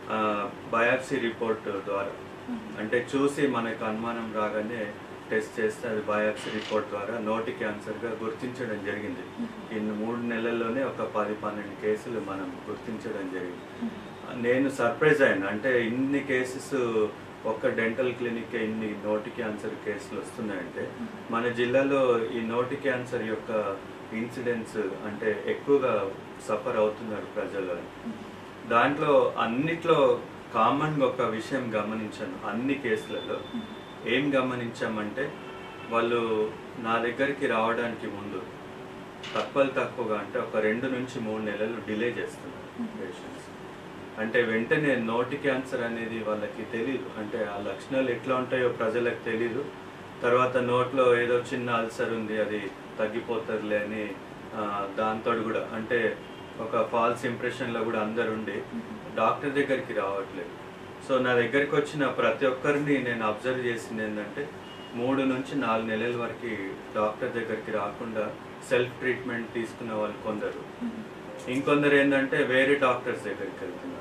బయాప్సీ రిపోర్ట్ ద్వారా అంటే చూసి మనకు అనుమానం రాగానే టెస్ట్ చేస్తే అది బయాప్సీ రిపోర్ట్ ద్వారా నోటి క్యాన్సర్గా గుర్తించడం జరిగింది ఈ మూడు నెలల్లోనే ఒక పది పన్నెండు కేసులు మనం గుర్తించడం జరిగింది నేను సర్ప్రైజ్ అయ్యాను అంటే ఇన్ని కేసెస్ ఒక్క డెంటల్ క్లినిక్ ఇన్ని నోటి క్యాన్సర్ కేసులు వస్తున్నాయంటే మన జిల్లాలో ఈ నోటి క్యాన్సర్ యొక్క ఇన్సిడెంట్స్ అంటే ఎక్కువగా సఫర్ అవుతున్నారు ప్రజలు అని. దాంట్లో అన్నిట్లో కామన్గా ఒక విషయం గమనించాను అన్ని కేసులలో ఏం గమనించామంటే వాళ్ళు నా దగ్గరికి రావడానికి ముందు తక్కువ తక్కువగా అంటే ఒక రెండు నుంచి మూడు నెలలు డిలే చేస్తున్నారు పేషెంట్స్ అంటే వెంటనే నోటి క్యాన్సర్ అనేది వాళ్ళకి తెలియదు అంటే ఆ లక్షణాలు ఎట్లా ఉంటాయో ప్రజలకు తెలీదు తర్వాత నోట్లో ఏదో చిన్న అల్సర్ ఉంది అది తగ్గిపోతుందిలే అని ఆ, దాంతో కూడా అంటే ఒక ఫాల్స్ ఇంప్రెషన్లో కూడా అందరు ఉండి డాక్టర్ దగ్గరికి రావట్లేదు సో నా దగ్గరికి వచ్చిన ప్రతి ఒక్కరిని నేను అబ్జర్వ్ చేసింది ఏంటంటే మూడు నుంచి నాలుగు నెలల వరకు డాక్టర్ దగ్గరికి రాకుండా సెల్ఫ్ ట్రీట్మెంట్ తీసుకున్న వాళ్ళు కొందరు ఇంకొందరు ఏంటంటే వేరే డాక్టర్స్ దగ్గరికి వెళ్తున్నారు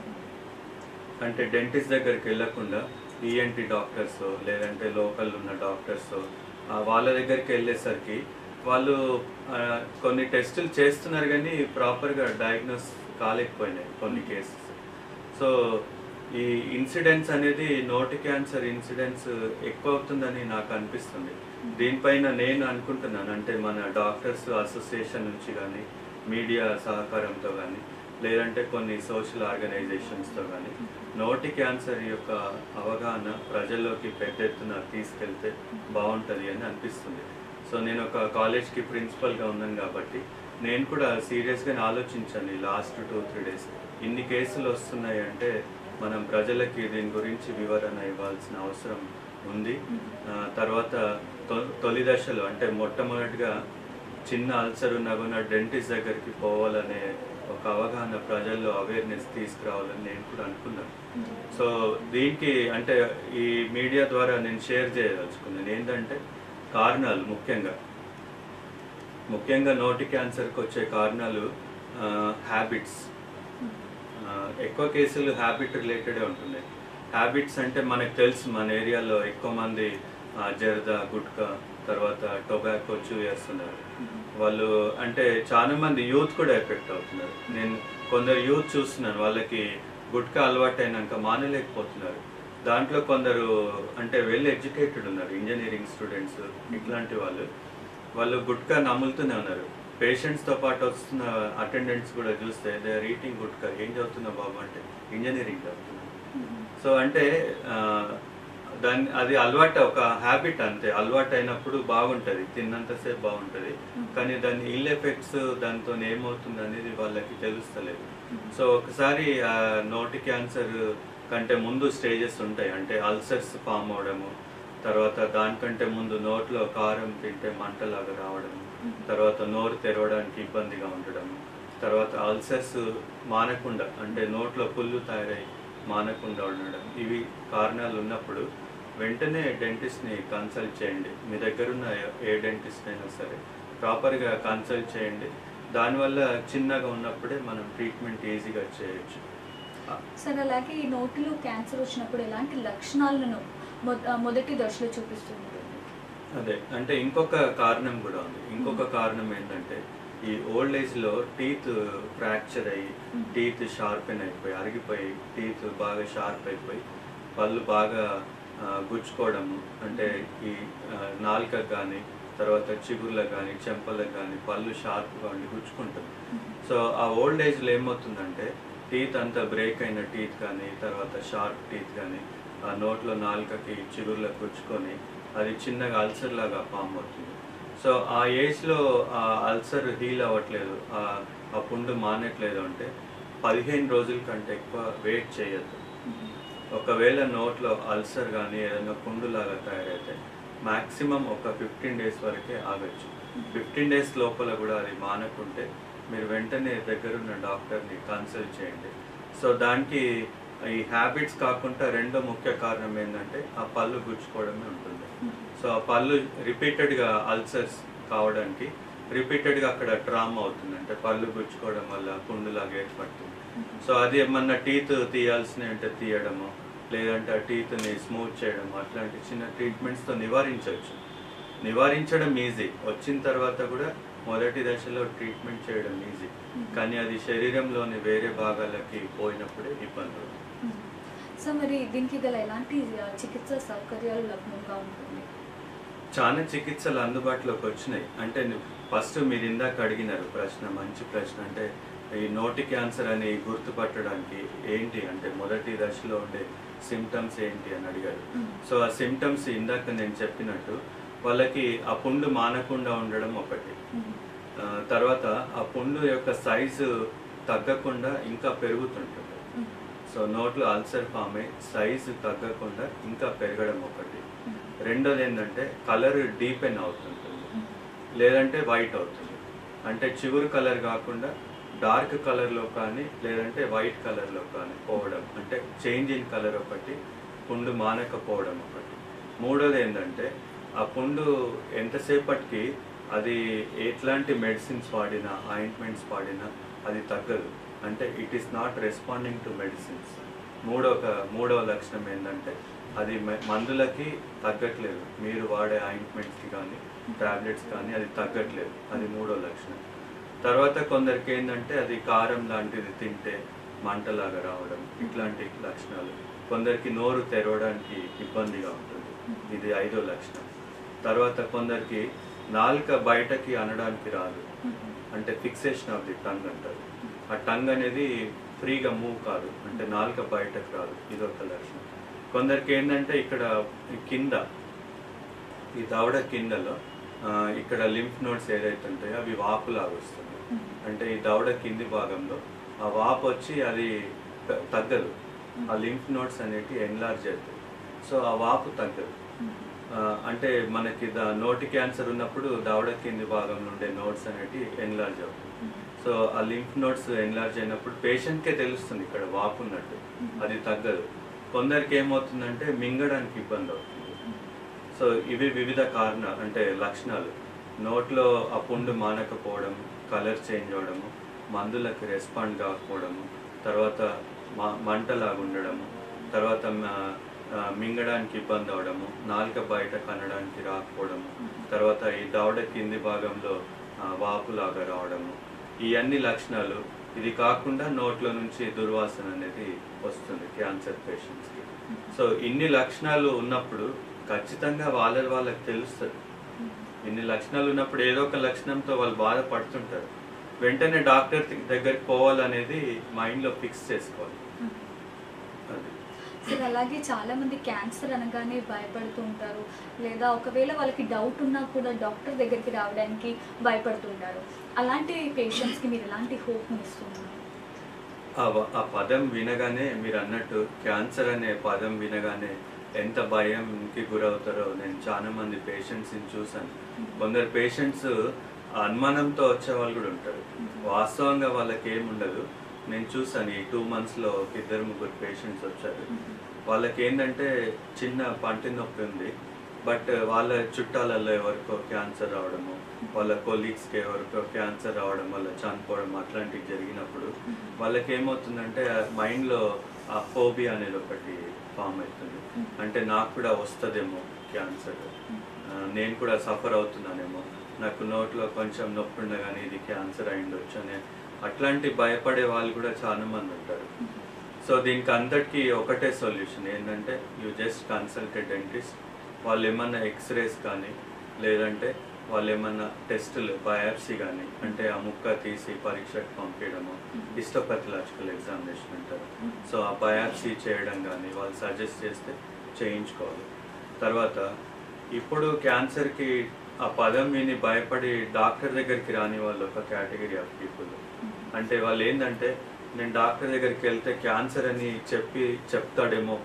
అంటే డెంటిస్ట్ దగ్గరికి వెళ్ళకుండా ఈఎన్టీ డాక్టర్స్ లేదంటే లోకల్ ఉన్న డాక్టర్స్ వాళ్ళ దగ్గరికి వెళ్ళేసరికి వాళ్ళు ఆ, కొన్ని టెస్టులు చేస్తున్నారు కానీ ప్రాపర్గా డయాగ్నోస్ కాలేకపోయినాయి కొన్ని కేసెస్ సో ఈ ఇన్సిడెంట్స్ అనేది నోటి క్యాన్సర్ ఇన్సిడెంట్స్ ఎక్కువ అవుతుందని నాకు అనిపిస్తుంది దీనిపైన నేను అనుకుంటున్నాను అంటే మన డాక్టర్స్ అసోసియేషన్ నుంచి కానీ మీడియా సహకారంతో కానీ లేదంటే కొన్ని సోషల్ ఆర్గనైజేషన్స్తో కానీ నోటి క్యాన్సర్ యొక్క అవగాహన ప్రజల్లోకి పెద్ద ఎత్తున తీసుకెళ్తే బాగుంటుంది అని అనిపిస్తుంది సో నేను ఒక కాలేజ్కి ప్రిన్సిపల్గా ఉన్నాను కాబట్టి నేను కూడా సీరియస్గా ఆలోచించాను ఈ లాస్ట్ టూ త్రీ డేస్ ఇన్ని కేసులు వస్తున్నాయి అంటే మనం ప్రజలకి దీని గురించి వివరణ ఇవ్వాల్సిన అవసరం ఉంది ఆ, తర్వాత తొ- తొలి దశలో అంటే మొట్టమొదటిగా చిన్న అల్సర్ ఉన్నా కూడా డెంటిస్ట్ దగ్గరికి పోవాలనే ఒక అవగాహన ప్రజల్లో అవేర్నెస్ తీసుకురావాలని నేను కూడా అనుకున్నాను సో దీనికి అంటే ఈ మీడియా ద్వారా నేను షేర్ చేయదలుచుకున్నాను ఏంటంటే కారణాలు ముఖ్యంగా ముఖ్యంగా నోటి క్యాన్సర్కి వచ్చే కారణాలు హ్యాబిట్స్ ఎక్కువ కేసులు హ్యాబిట్ రిలేటెడే ఉంటున్నాయి హ్యాబిట్స్ అంటే మనకు తెలుసు మన ఏరియాలో ఎక్కువ మంది ఆ, జర్దా గుట్కా తర్వాత టొబాకో చూ చేస్తున్నారు వాళ్ళు అంటే చాలా మంది యూత్ కూడా ఎఫెక్ట్ అవుతున్నారు నేను కొందరు యూత్ చూస్తున్నాను వాళ్ళకి గుట్కా అలవాటు అయినాక మానలేకపోతున్నారు దాంట్లో కొందరు అంటే వెల్ ఎడ్యుకేటెడ్ ఉన్నారు ఇంజనీరింగ్ స్టూడెంట్స్ ఇట్లాంటి వాళ్ళు వాళ్ళు గుట్కా నములుతూనే ఉన్నారు పేషెంట్స్ తో పాటు వస్తున్న అటెండెంట్స్ కూడా చూస్తే దే ఆర్ ఈటింగ్ గుట్కా ఏం చదువుతున్నావు బాబు అంటే ఇంజనీరింగ్ చదువుతున్నాను సో అంటే ఆ, దాన్ని అది అలవాటు ఒక హ్యాబిట్ అంతే అలవాటు అయినప్పుడు బాగుంటది తిన్నంతసేపు బాగుంటది కానీ దాని ఇల్ ఎఫెక్ట్స్ దాంతో ఏమవుతుంది అనేది వాళ్ళకి తెలుస్తలేదు సో ఒకసారి ఆ నోటి క్యాన్సర్ కంటే ముందు స్టేజెస్ ఉంటాయి అంటే అల్సర్స్ ఫామ్ అవడము తర్వాత దానికంటే ముందు నోట్లో కారం తింటే మంటలాగా రావడము తర్వాత నోరు తెరవడానికి ఇబ్బందిగా ఉండడం తర్వాత అల్సర్స్ మానకుండా అంటే నోట్లో పుల్లు తయారై మానకుండా ఉండడం ఇవి కారణాలు ఉన్నప్పుడు వెంటనే డెంటిస్ట్ని కన్సల్ట్ చేయండి మీ దగ్గర ఉన్న ఏ డెంటిస్ట్ అయినా సరే ప్రాపర్గా కన్సల్ట్ చేయండి దానివల్ల చిన్నగా ఉన్నప్పుడే మనం ట్రీట్మెంట్ ఈజీగా చేయొచ్చు సార్ అలాగే ఈ నోటిలో క్యాన్సర్ వచ్చినప్పుడు ఎలాంటి లక్షణాలను మొ- ఆ, మొదటి దశలో చూపిస్తుంది అదే అంటే ఇంకొక కారణం కూడా ఉంది ఇంకొక కారణం ఏంటంటే ఈ ఓల్డ్ ఏజ్ లో టీత్ ఫ్రాక్చర్ అయ్యి Mm. టీత్ షార్పెన్ అయిపోయి అరిగిపోయి టీత్ బాగా షార్ప్ అయిపోయి పళ్ళు బాగా ఆ, గుచ్చుకోవడము అంటే ఈ ఆ, నాలుకకు కానీ తర్వాత చిగుర్లకు కానీ చెంపలకు కానీ పళ్ళు షార్ప్గా ఉండి గుచ్చుకుంటుంది సో ఆ ఓల్డ్ ఏజ్లో ఏమవుతుందంటే టీత్ అంతా బ్రేక్ అయిన టీత్ కానీ తర్వాత షార్ప్ టీత్ కానీ ఆ నోట్లో నాలుకకి చిగుర్లకు గుచ్చుకొని అది చిన్నగా అల్సర్ లాగా ఫామ్ అవుతుంది సో ఆ ఏజ్లో ఆ అల్సర్ హీల్ అవ్వట్లేదు ఆ ఆ పుండు మానట్లేదు అంటే పదిహేను రోజుల కంటే ఎక్కువ వెయిట్ చేయొద్దు ఒకవేళ నోట్లో అల్సర్ కానీ ఏదైనా పుండులాగా తయారైతే మాక్సిమం ఒక ఫిఫ్టీన్ డేస్ వరకే ఆగచ్చు ఫిఫ్టీన్ డేస్ లోపల కూడా అది మానకుంటే మీరు వెంటనే దగ్గరున్న డాక్టర్ని కన్సల్ట్ చేయండి సో దానికి ఈ హ్యాబిట్స్ కాకుండా రెండో ముఖ్య కారణం ఏంటంటే ఆ పళ్ళు గుచ్చుకోవడమే ఉంటుంది సో ఆ పళ్ళు రిపీటెడ్గా అల్సర్స్ కావడానికి రిపీటెడ్గా అక్కడ ట్రామా అవుతుంది అంటే పళ్ళు గుచ్చుకోవడం వల్ల పుండులాగా ఏర్పడుతుంది సో అది ఏమన్నా టీత్ తీయాల్సిన అంటే తీయడము లేదంటే ఆ టీత్ని స్మూత్ చేయడం అట్లాంటి చిన్న ట్రీట్మెంట్స్తో నివారించవచ్చు నివారించడం ఈజీ వచ్చిన తర్వాత కూడా మొదటి దశలో ట్రీట్మెంట్ చేయడం ఈజీ కానీ అది శరీరంలోని వేరే భాగాలకి పోయినప్పుడే ఇబ్బంది అవుతుంది సో మరి దీనికి గల ఎలాంటి ఆ, చికిత్స సౌకర్యాలు లభ్యంగా ఉంటుంది చాలా చికిత్సలు అందుబాటులోకి వచ్చినాయి అంటే ఫస్ట్ మీరు ఇందాక అడిగినారు ప్రశ్న మంచి ప్రశ్న అంటే ఈ నోటి క్యాన్సర్ అని గుర్తుపట్టడానికి ఏంటి అంటే మొదటి దశలో ఉండే సిమ్టమ్స్ ఏంటి అని అడిగారు సో ఆ సిమ్టమ్స్ ఇందాక నేను చెప్పినట్టు వాళ్ళకి ఆ పుండు మానకుండా ఉండడం ఒకటి ఆ, తర్వాత ఆ పుండు యొక్క సైజు తగ్గకుండా ఇంకా పెరుగుతుంటుంది సో నోట్లో అల్సర్ ఫామ్ అయ్యి సైజు తగ్గకుండా ఇంకా పెరగడం ఒకటి రెండోది ఏంటంటే కలర్ డీపెన్ అవుతుంటుంది లేదంటే వైట్ అవుతుంది అంటే చిగురు కలర్ కాకుండా డార్క్ కలర్లో కానీ లేదంటే వైట్ కలర్లో కానీ పోవడం అంటే చేంజ్ ఇన్ కలర్ ఒకటి పుండు మానకపోవడం ఒకటి మూడోది ఏంటంటే ఆ పుండు ఎంతసేపటికి అది ఎట్లాంటి మెడిసిన్స్ వాడినా ఆయింట్మెంట్స్ వాడినా అది తగ్గదు అంటే it is not responding to medicines మూడవ మూడవ లక్షణం ఏంటంటే అది మె- మందులకి తగ్గట్లేదు మీరు వాడే ఆయింట్మెంట్స్కి కానీ టాబ్లెట్స్ కానీ అది తగ్గట్లేదు అది మూడో లక్షణం తర్వాత కొందరికి ఏంటంటే అది కారం లాంటిది తింటే మంటలాగా రావడం ఇట్లాంటి లక్షణాలు కొందరికి నోరు తెరవడానికి ఇబ్బందిగా ఉంటుంది ఇది ఐదో లక్షణం తర్వాత కొందరికి నాలుక బయటకి అనడానికి రాదు అంటే ఫిక్సేషన్ ఆఫ్ ది టంగ్ అంటారు ఆ టంగ్ అనేది ఫ్రీగా మూవ్ కాదు అంటే నాలుక బయటకు రాదు ఇది ఒక లక్షణం కొందరికి ఏంటంటే ఇక్కడ ఈ కింద ఈ దవడ కిందలో ఆ, ఇక్కడ లింఫ్ నోట్స్ ఏదైతే ఉంటాయో అవి వాపులాగా వస్తుంది అంటే ఈ దవడ కింది భాగంలో ఆ వాపు వచ్చి అది త- తగ్గదు ఆ లింఫ్ నోట్స్ అనేవి ఎన్లార్జ్ అవుతాయి సో ఆ వాపు తగ్గదు ఆ, అంటే మనకి ద నోటి క్యాన్సర్ ఉన్నప్పుడు దవడ కింది భాగంలో ఉండే నోట్స్ అనేవి ఎన్లార్జ్ అవుతాయి సో ఆ లింఫ్ నోట్స్ ఎన్లార్జ్ అయినప్పుడు పేషెంట్కే తెలుస్తుంది ఇక్కడ వాపు ఉన్నట్టు అది తగ్గదు కొందరికి ఏమవుతుందంటే మింగడానికి ఇబ్బంది అవుతుంది సో ఇవి వివిధ కారణాలు అంటే లక్షణాలు నోట్లో ఆ పుండు మానకపోవడం కలర్ చేంజ్ అవ్వడము మందులకు రెస్పాండ్ కాకపోవడము తర్వాత మ- మంటలాగా ఉండడము తర్వాత మ- ఆ, మింగడానికి ఇబ్బంది అవడము నాలుక బయట కనడానికి రాకపోవడము తర్వాత ఈ దవడ కింది భాగంలో ఆ, వాపులాగా రావడము ఈ అన్ని లక్షణాలు ఇది కాకుండా నోట్లో నుంచి దుర్వాసన అనేది వస్తుంది క్యాన్సర్ పేషెంట్స్కి సో ఇన్ని లక్షణాలు ఉన్నప్పుడు ఖచ్చితంగా వాళ్ళ వాళ్ళకి తెలుస్తుంది ఇన్ని లక్షణాలు ఉన్నప్పుడు ఏదో ఒక లక్షణంతో వాళ్ళు బాధపడుతుంటారు వెంటనే డాక్టర్ దగ్గరికి పోవాలనేది మైండ్లో ఫిక్స్ చేసుకోవాలి అది సార్ అలాగే చాలా మంది క్యాన్సర్ అనగానే భయపడుతూ ఉంటారు లేదా ఒకవేళ వాళ్ళకి డౌట్ ఉన్నా కూడా డాక్టర్ దగ్గరికి రావడానికి భయపడుతుంటారు అలాంటి పేషెంట్స్కి మీరు ఎలాంటి హోప్ని ఇస్తున్నారు ఆ వ- ఆ పదం వినగానే మీరు అన్నట్టు క్యాన్సర్ అనే పదం వినగానే ఎంత భయంకి గురవుతారో నేను చాలా మంది పేషెంట్స్ని చూశాను కొందరు పేషెంట్స్ అనుమానంతో వచ్చే వాళ్ళు కూడా ఉంటారు వాస్తవంగా వాళ్ళకి ఏముండదు నేను చూసాను ఈ టూ మంత్స్లో ఒక ఇద్దరు ముగ్గురు పేషెంట్స్ వచ్చారు వాళ్ళకి ఏంటంటే చిన్న పంటి నొప్పి ఉంది బట్ వాళ్ళ చుట్టాలలో ఎవరికో క్యాన్సర్ రావడము వాళ్ళ కొలీగ్స్కి ఎవరికో క్యాన్సర్ రావడం వల్ల చనిపోవడం అట్లాంటివి జరిగినప్పుడు వాళ్ళకి ఏమవుతుందంటే మైండ్లో ఆ ఫోబియా అనేది ఒకటి ఫామ్ అవుతుంది అంటే నాకు కూడా వస్తుందేమో క్యాన్సర్ ఆ, నేను కూడా సఫర్ అవుతున్నానేమో నాకు నోట్లో కొంచెం నొప్పి ఉండగానే ఇది క్యాన్సర్ అయిండొచ్చు అనే అట్లాంటి భయపడే వాళ్ళు కూడా చాలా మంది ఉంటారు సో దీనికి అందరికీ ఒకటే సొల్యూషన్ ఏంటంటే యూ జస్ట్ కన్సల్ట్ డెంటిస్ట్ వాళ్ళు ఏమన్నా ఎక్స్రేస్ కానీ లేదంటే వాళ్ళు ఏమన్నా టెస్టులు బయాప్సీ కానీ అంటే ఆ ముక్క తీసి పరీక్షకు పంపించడము హిస్టోపథలాజికల్ ఎగ్జామినేషన్ అంటారు సో ఆ బయాప్సీ చేయడం కానీ వాళ్ళు సజెస్ట్ చేస్తే చేయించుకోవాలి తర్వాత ఇప్పుడు క్యాన్సర్కి ఆ పదం విని భయపడి డాక్టర్ దగ్గరికి రాని వాళ్ళు ఒక కేటగిరీ ఆఫ్ పీపుల్ అంటే వాళ్ళు ఏంటంటే నేను డాక్టర్ దగ్గరికి వెళ్తే క్యాన్సర్ అని చెప్పి చెప్తాడేమో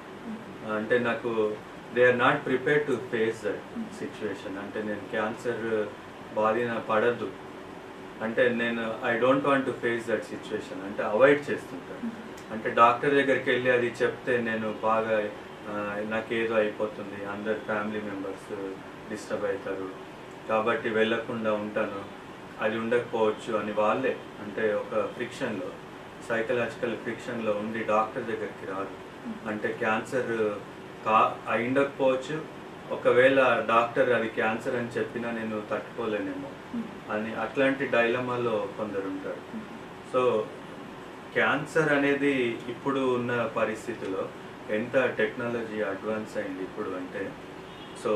అంటే నాకు they are not prepare to face that situation అంటే నేను క్యాన్సర్ బాధిన పడద్దు అంటే నేను I don't want to face that situation అంటే అవాయిడ్ చేస్తుంటాను అంటే డాక్టర్ దగ్గరికి వెళ్ళి అది చెప్తే నేను బాగా ఆ, నాకేదో అయిపోతుంది అందరు ఫ్యామిలీ మెంబర్స్ డిస్టర్బ్ అవుతారు కాబట్టి వెళ్ళకుండా ఉంటాను అది ఉండకపోవచ్చు అని వాళ్ళే అంటే ఒక ఫ్రిక్షన్లో సైకలాజికల్ ఫ్రిక్షన్లో ఉండి డాక్టర్ దగ్గరికి రారు అంటే క్యాన్సర్ కా అయి ఉండకపోవచ్చు ఒకవేళ డాక్టర్ అది క్యాన్సర్ అని చెప్పినా నేను తట్టుకోలేనేమో అని అట్లాంటి డైలమాలో కొందరు ఉంటారు సో క్యాన్సర్ అనేది ఇప్పుడు ఉన్న పరిస్థితిలో ఎంత టెక్నాలజీ అడ్వాన్స్ అయింది ఇప్పుడు అంటే సో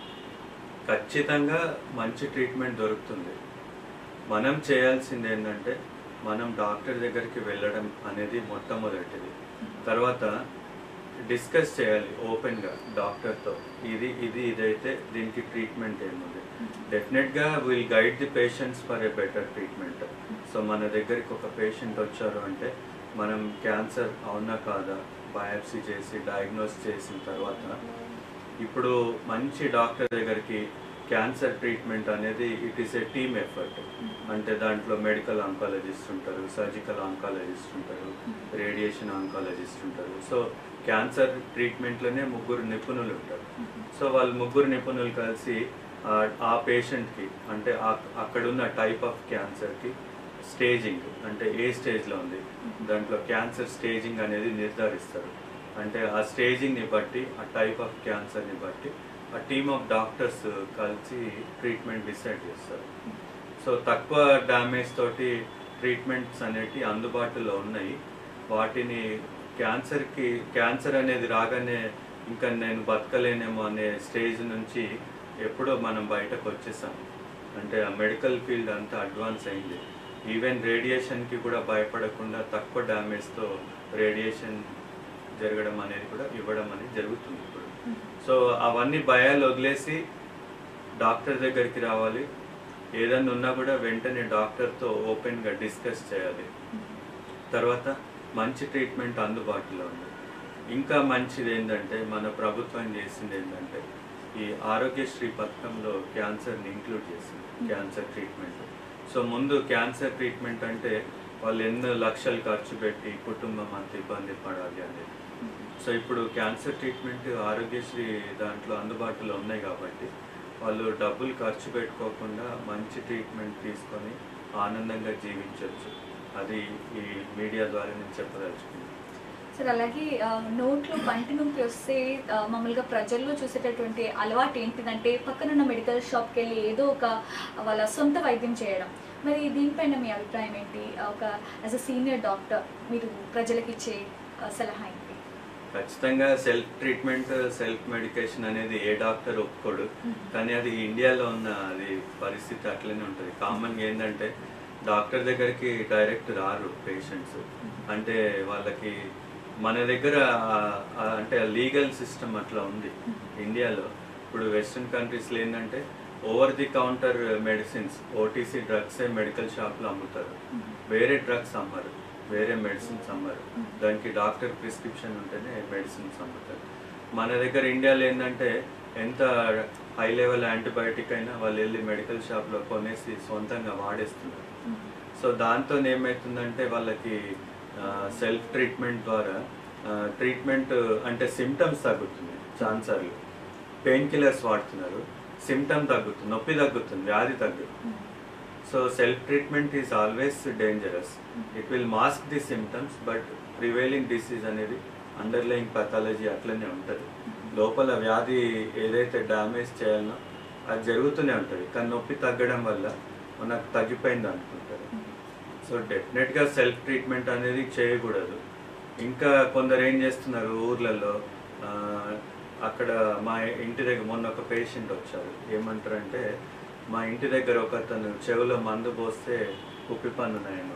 ఖచ్చితంగా మంచి ట్రీట్మెంట్ దొరుకుతుంది మనం చేయాల్సింది ఏంటంటే మనం డాక్టర్ దగ్గరికి వెళ్ళడం అనేది మొట్టమొదటిది తర్వాత డిస్కస్ చేయాలి ఓపెన్గా డాక్టర్తో ఇది ఇది ఇదైతే దీనికి ట్రీట్మెంట్ ఏముంది డెఫినెట్గా will guide the patients for a better treatment so మన దగ్గరికి ఒక పేషెంట్ వచ్చారు అంటే మనం క్యాన్సర్ అవునా కాదా బయాప్సీ చేసి డయాగ్నోస్ చేసిన తర్వాత ఇప్పుడు మంచి డాక్టర్ దగ్గరికి క్యాన్సర్ ట్రీట్మెంట్ అనేది it is a team effort అంటే దాంట్లో మెడికల్ ఆంకాలజిస్ట్ ఉంటారు సర్జికల్ ఆంకాలజిస్ట్ ఉంటారు రేడియేషన్ ఆంకాలజిస్ట్ ఉంటారు సో క్యాన్సర్ ట్రీట్మెంట్లోనే ముగ్గురు నిపుణులు ఉంటారు సో వాళ్ళు ముగ్గురు నిపుణులు కలిసి ఆ- ఆ పేషెంట్కి అంటే ఆ- అక్కడున్న టైప్ ఆఫ్ క్యాన్సర్కి స్టేజింగ్ అంటే ఏ స్టేజ్లో ఉంది దాంట్లో క్యాన్సర్ స్టేజింగ్ అనేది నిర్ధారిస్తారు అంటే ఆ స్టేజింగ్ని బట్టి ఆ టైప్ ఆఫ్ క్యాన్సర్ని బట్టి ఆ టీమ్ ఆఫ్ డాక్టర్స్ కలిసి ట్రీట్మెంట్ డిసైడ్ చేస్తారు సో తక్కువ డ్యామేజ్ తోటి ట్రీట్మెంట్స్ అనేవి అందుబాటులో ఉన్నాయి వాటిని క్యాన్సర్కి క్యాన్సర్ అనేది రాగానే ఇంకా నేను బతకలేనేమో అనే స్టేజ్ నుంచి ఎప్పుడో మనం బయటకు వచ్చేసాం అంటే ఆ మెడికల్ ఫీల్డ్ అంతా అడ్వాన్స్ అయింది ఈవెన్ రేడియేషన్కి కూడా భయపడకుండా తక్కువ డ్యామేజ్తో రేడియేషన్ జరగడం అనేది కూడా ఇవ్వడం అనేది జరుగుతుంది ఇప్పుడు సో అవన్నీ భయాలు వదిలేసి డాక్టర్ దగ్గరికి రావాలి ఏదన్నా ఉన్నా కూడా వెంటనే డాక్టర్తో ఓపెన్గా డిస్కస్ చేయాలి తర్వాత మంచి ట్రీట్మెంట్ అందుబాటులో ఉంది ఇంకా మంచిది ఏంటంటే మన ప్రభుత్వం చేసింది ఏంటంటే ఈ ఆరోగ్యశ్రీ పథకంలో క్యాన్సర్ని ఇంక్లూడ్ చేసింది క్యాన్సర్ ట్రీట్మెంట్ సో ముందు క్యాన్సర్ ట్రీట్మెంట్ అంటే వాళ్ళు ఎన్నో లక్షలు ఖర్చు పెట్టి కుటుంబం అంత ఇబ్బంది పడాలి అనేది సో ఇప్పుడు క్యాన్సర్ ట్రీట్మెంట్ ఆరోగ్యశ్రీ దాంట్లో అందుబాటులో ఉన్నాయి కాబట్టి వాళ్ళు డబ్బులు ఖర్చు పెట్టుకోకుండా మంచి ట్రీట్మెంట్ తీసుకొని ఆనందంగా జీవించవచ్చు అది ఈ మీడియా ద్వారా నేను చెప్పదలుచుకున్నాను సార్ అలాగే ఆ, నోట్లో పంటి నొప్పి వస్తే ఆ, మామూలుగా ప్రజల్లో చూసేటటువంటి అలవాటు ఏంటిదంటే పక్కనున్న మెడికల్ షాప్కి వెళ్ళి ఏదో ఒక వాళ్ళ సొంత వైద్యం చేయడం మరి దీనిపైన మీ అభిప్రాయం ఏంటి ఒక యాజ్ అ సీనియర్ డాక్టర్ మీరు ప్రజలకు ఇచ్చే ఆ, సలహా ఏంటి ఖచ్చితంగా సెల్ఫ్ ట్రీట్మెంట్ సెల్ఫ్ మెడికేషన్ అనేది ఏ డాక్టర్ ఒప్పుకోడు Mhm. కానీ అది ఇండియాలో ఉన్న అది పరిస్థితి అట్లనే ఉంటుంది కామన్గా ఏంటంటే డాక్టర్ దగ్గరికి డైరెక్ట్ రారు పేషెంట్స్ అంటే వాళ్ళకి మన దగ్గర ఆ- ఆ అంటే లీగల్ సిస్టమ్ అట్లా ఉంది ఇండియాలో ఇప్పుడు వెస్ట్రన్ కంట్రీస్లో ఏంటంటే over the counter medicines OTC డ్రగ్సే మెడికల్ షాప్లో అమ్ముతారు వేరే డ్రగ్స్ అమ్మరు వేరే మెడిసిన్స్ అమ్మరు దానికి డాక్టర్ ప్రిస్క్రిప్షన్ ఉంటేనే మెడిసిన్స్ అమ్ముతారు మన దగ్గర ఇండియాలో ఏంటంటే ఎంత హై లెవెల్ యాంటీబయాటిక్ అయినా వాళ్ళు వెళ్ళి మెడికల్ షాప్లో కొనేసి సొంతంగా వాడేస్తున్నారు సో దాంతో ఏమవుతుందంటే వాళ్ళకి సెల్ఫ్ ట్రీట్మెంట్ ద్వారా ట్రీట్మెంట్ అంటే సిమ్టమ్స్ తగ్గుతుంది చాలాసార్లు పెయిన్ కిల్లర్స్ వాడుతున్నారు సిమ్టమ్ తగ్గుతుంది నొప్పి తగ్గుతుంది వ్యాధి తగ్గుతుంది so self treatment is always dangerous it will mask the symptoms but prevailing disease అనేది అండర్లయింగ్ పథాలజీ అట్లనే ఉంటుంది లోపల వ్యాధి ఏదైతే డ్యామేజ్ చేయాలనో అది జరుగుతూనే ఉంటుంది కానీ నొప్పి తగ్గడం వల్ల మనకు తగ్గిపోయింది అనుకుంటారు సో డెఫినెట్గా సెల్ఫ్ ట్రీట్మెంట్ అనేది చేయకూడదు ఇంకా కొందరు ఏం చేస్తున్నారు ఊర్లలో ఆ, అక్కడ మా ఇంటి దగ్గర మొన్న ఒక పేషెంట్ వచ్చారు ఏమంటారంటే మా ఇంటి దగ్గర ఒక అతను చెవిలో మందు పోస్తే ఉప్పి పన్నున్నాయని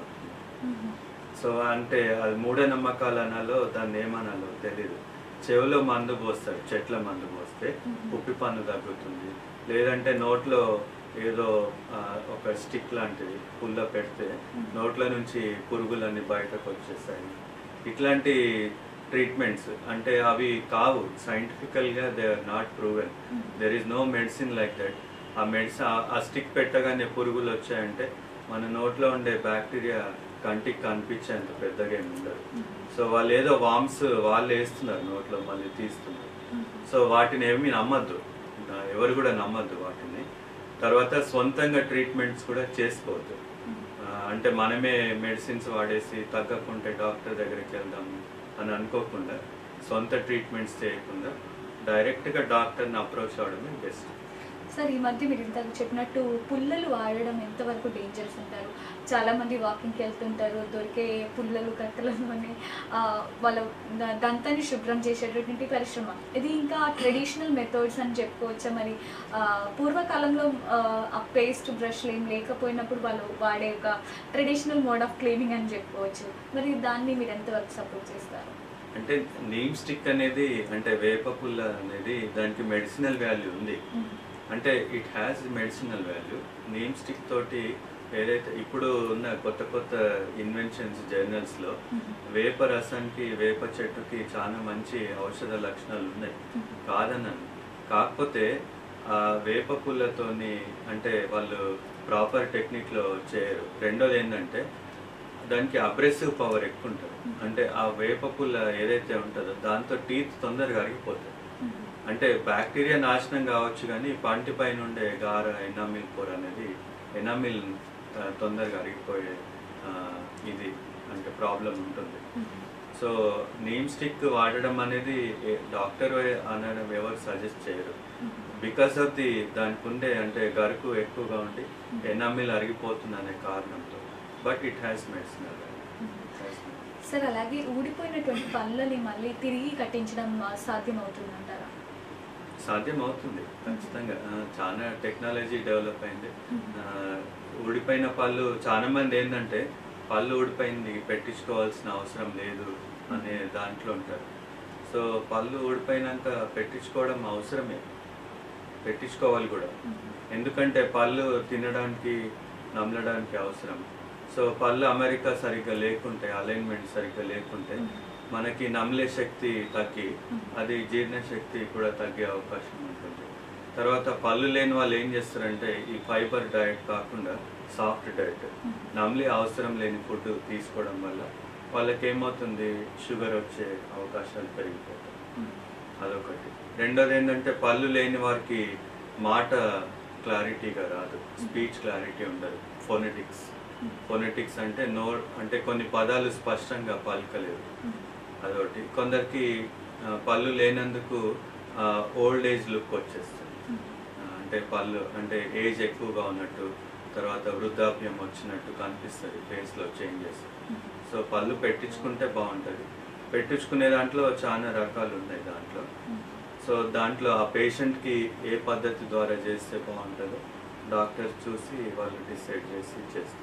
సో అంటే అది మూఢనమ్మకాలు అనాలో దాన్ని ఏమనాలో తెలీదు చెవిలో మందు పోస్తారు చెట్ల మందు పోస్తే ఉప్పి పన్ను తగ్గుతుంది లేదంటే నోట్లో ఏదో ఆ, ఒక స్టిక్ లాంటిది పుల్ల పెడితే నోట్ల నుంచి పురుగులన్నీ బయటకు వచ్చేస్తాయి ఇట్లాంటి ట్రీట్మెంట్స్ అంటే అవి కావు సైంటిఫికల్గా they are not proven there is no medicine like that ఆ మెడిసిన్ ఆ స్టిక్ పెట్టగానే పురుగులు వచ్చాయంటే మన నోట్లో ఉండే బ్యాక్టీరియా కంటికి కనిపించేంత పెద్దగా ఏమి ఉండదు సో వాళ్ళు ఏదో వామ్స్ వాళ్ళు వేస్తున్నారు నోట్లో మళ్ళీ తీస్తున్నారు సో వాటిని ఏమీ నమ్మద్దు ఆ, ఎవరు కూడా నమ్మద్దు వాటిని తర్వాత సొంతంగా ట్రీట్మెంట్స్ కూడా చేసుకోవద్దు ఆ, అంటే మనమే మెడిసిన్స్ వాడేసి తగ్గకుంటే డాక్టర్ దగ్గరికి వెళ్దాము అని అనుకోకుండా సొంత ట్రీట్మెంట్స్ చేయకుండా డైరెక్ట్గా డాక్టర్ని అప్రోచ్ అవడమే బెస్ట్ సార్ ఈ మధ్య మీరు ఇంతకు చెప్పినట్టు పుల్లలు వాడడం ఎంతవరకు డేంజరస్ అంటారు చాలా మంది వాకింగ్కి వెళ్తుంటారు దొరికే పుల్లలు కట్టెలతోని ఆ, వాళ్ళ ద- దంతాన్ని శుభ్రం చేసేటటువంటి పరిశ్రమ ఇది ఇంకా ట్రెడిషనల్ మెథడ్స్ అని చెప్పుకోవచ్చా మరి ఆ, పూర్వకాలంలో ఆ, ఆ పేస్ట్ బ్రష్లు ఏం లేకపోయినప్పుడు వాళ్ళు వాడే ఒక ట్రెడిషనల్ మోడ్ ఆఫ్ క్లీనింగ్ అని చెప్పుకోవచ్చు మరి దాన్ని మీరు ఎంతవరకు సపోర్ట్ చేస్తారు అంటే నీమ్ స్టిక్ అనేది అంటే వేప పుల్ల అనేది దానికి మెడిసినల్ వాల్యూ ఉంది అంటే it has medicinal value neem stick తోటి ఏదైతే ఇప్పుడు ఉన్న కొత్త కొత్త ఇన్వెన్షన్స్ జర్నల్స్ లో వేప రసానికి వేప చెట్టుకి చాలా మంచి ఔషధ లక్షణాలు ఉన్నాయి కాదన్నాను కాకపోతే ఆ వేప పుల్లతోని అంటే వాళ్ళు ప్రాపర్ టెక్నిక్ లో చేయరు రెండోది ఏంటంటే దానికి అబ్రెసివ్ పవర్ ఎక్కువ ఉంటుంది అంటే ఆ వేప పుల్ల ఏదైతే ఉంటుందో దాంతో టీత్ తొందరగా అరిగిపోతాయి అంటే బ్యాక్టీరియా నాశనం కావచ్చు కానీ పంటి పైన ఉండే గార ఎనామిల్ పోర్ అనేది ఎనామిల్ ఆ, తొందరగా అరిగిపోయే ఆ, ఇది అంటే ప్రాబ్లం ఉంటుంది సో నీమ్ స్టిక్ వాడడం అనేది ఏ- డాక్టర్ అనడం ఎవరు సజెస్ట్ చేయరు బికాస్ ఆఫ్ ది దానికి ఉండే అంటే గరుకు ఎక్కువగా ఉండి ఎనామిల్ అరిగిపోతుంది అనే కారణంతో but it has medicinal sir అలాగే ఊడిపోయినటువంటి పళ్ళని మళ్ళీ తిరిగి కట్టించడం ఆ, సాధ్యమవుతుందంటారా సాధ్యం అవుతుంది ఖచ్చితంగా ఆ, చాలా టెక్నాలజీ డెవలప్ అయింది ఆ, ఊడిపోయిన పళ్ళు చాలా మంది ఏంటంటే పళ్ళు ఊడిపోయింది పెట్టించుకోవాల్సిన అవసరం లేదు అనే దాంట్లో ఉంటారు సో పళ్ళు ఊడిపోయినాక పెట్టించుకోవడం అవసరమే పెట్టించుకోవాలి కూడా ఎందుకంటే పళ్ళు తినడానికి నమలడానికి అవసరం సో పళ్ళు అమెరికా సరిగ్గా లేకుంటే అలైన్మెంట్ సరిగ్గా లేకుంటే మనకి నమిలే శక్తి తగ్గి అది జీర్ణ శక్తి కూడా తగ్గే అవకాశం ఉంటుంది తర్వాత పళ్ళు లేని వాళ్ళు ఏం చేస్తారంటే ఈ ఫైబర్ డయట్ కాకుండా సాఫ్ట్ డయట్ నమిలే అవసరం లేని ఫుడ్ తీసుకోవడం వల్ల వాళ్ళకి ఏమవుతుంది షుగర్ వచ్చే అవకాశాలు పెరిగిపోతాయి అదొకటి రెండోది ఏంటంటే పళ్ళు లేని వారికి మాట క్లారిటీగా రాదు స్పీచ్ క్లారిటీ ఉండదు ఫోనెటిక్స్ ఫోనెటిక్స్ అంటే నో అంటే కొన్ని పదాలు స్పష్టంగా పలకలేవు అదొకటి కొందరికి ఆ, పళ్ళు లేనందుకు ఓల్డ్ ఏజ్ లుక్ వచ్చేస్తుంది ఆ, అంటే పళ్ళు అంటే ఏజ్ ఎక్కువగా ఉన్నట్టు తర్వాత వృద్ధాప్యం వచ్చినట్టు కనిపిస్తుంది ఫేస్లో చేంజెస్ సో పళ్ళు పెట్టించుకుంటే బాగుంటుంది పెట్టించుకునే దాంట్లో చాలా రకాలు ఉన్నాయి దాంట్లో సో దాంట్లో ఆ పేషెంట్కి ఏ పద్ధతి ద్వారా చేస్తే బాగుంటుందో డాక్టర్ చూసి వాళ్ళు డిసైడ్ చేసి చేస్తారు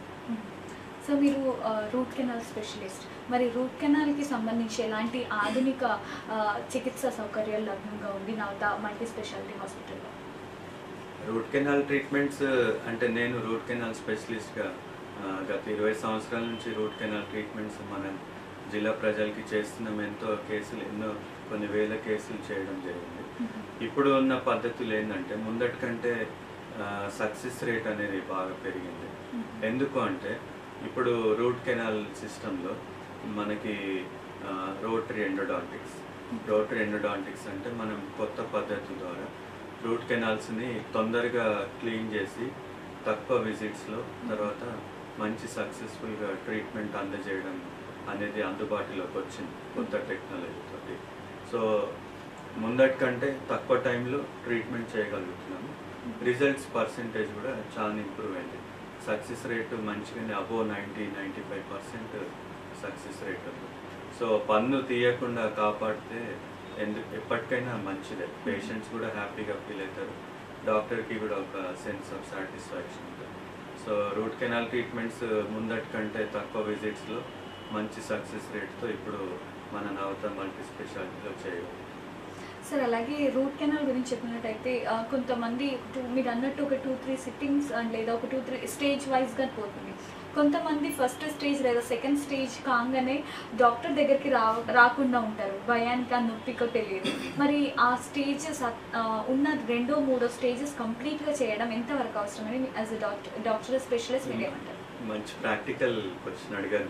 సో మీరు రూట్ కెనాల్ స్పెషలిస్ట్ మరి రూట్ కెనాల్కి సంబంధించి ఎలాంటి ఆధునిక ఆ, చికిత్సా సౌకర్యాలు లభ్యంగా ఉంది నవత మల్టీ స్పెషాలిటీ హాస్పిటల్లో రూట్ కెనాల్ ట్రీట్మెంట్స్ అంటే నేను రూట్ కెనాల్ స్పెషలిస్ట్గా ఆ, గత ఇరవై సంవత్సరాల నుంచి రూట్ కెనాల్ ట్రీట్మెంట్స్ మన జిల్లా ప్రజలకి చేస్తున్నాం ఎంతో కేసులు ఎన్నో కొన్ని వేల కేసులు చేయడం జరిగింది ఇప్పుడు ఉన్న పద్ధతులు ఏంటంటే ముందటి కంటే సక్సెస్ రేట్ అనేది బాగా పెరిగింది ఎందుకు అంటే ఇప్పుడు రూట్ కెనాల్ సిస్టంలో మనకి రోటరీ ఎండోడాంటిక్స్ రోటరీ ఎండోడాంటిక్స్ అంటే మనం కొత్త పద్ధతి ద్వారా రూట్ కెనాల్స్ని తొందరగా క్లీన్ చేసి తక్కువ విజిట్స్లో తర్వాత మంచి సక్సెస్ఫుల్గా ట్రీట్మెంట్ అందజేయడం అనేది అందుబాటులోకి వచ్చింది కొత్త టెక్నాలజీ తోటి సో ముందటి కంటే తక్కువ టైంలో ట్రీట్మెంట్ చేయగలుగుతున్నాము రిజల్ట్స్ పర్సంటేజ్ కూడా చాలా ఇంప్రూవ్ అయింది సక్సెస్ రేటు మంచిగానే above ninety ninety five percent success rate ఉంది సో పన్ను తీయకుండా కాపాడితే ఎందుకు ఎప్పటికైనా మంచిదే పేషెంట్స్ కూడా హ్యాపీగా ఫీల్ అవుతారు డాక్టర్కి కూడా ఒక సెన్స్ ఆఫ్ సాటిస్ఫాక్షన్ ఉంటుంది సో రూట్ కెనాల్ ట్రీట్మెంట్స్ ముందటి కంటే తక్కువ విజిట్స్లో మంచి సక్సెస్ రేట్తో ఇప్పుడు మన నవత మల్టీ స్పెషాలిటీలో చేయగలం సార్ అలాగే రూట్ కెనాల్ గురించి చెప్పినట్టయితే ఆ, కొంతమంది టూ మీరు అన్నట్టు ఒక టూ త్రీ సిట్టింగ్స్ లేదా ఒక టూ త్రీ స్టేజ్ వైజ్గా పోతుంది కొంతమంది ఫస్ట్ స్టేజ్ లేదా సెకండ్ స్టేజ్ కాగానే డాక్టర్ దగ్గరికి రా రాకుండా ఉంటారు భయానికి ఆ నొప్పికో తెలియదు మరి ఆ స్టేజెస్ ఉన్న రెండో మూడో స్టేజెస్ కంప్లీట్గా చేయడం ఎంతవరకు అవసరమని as a doctor doctor specialist మీరు ఏమంటారు మంచి ప్రాక్టికల్ క్వశ్చన్ అడిగారు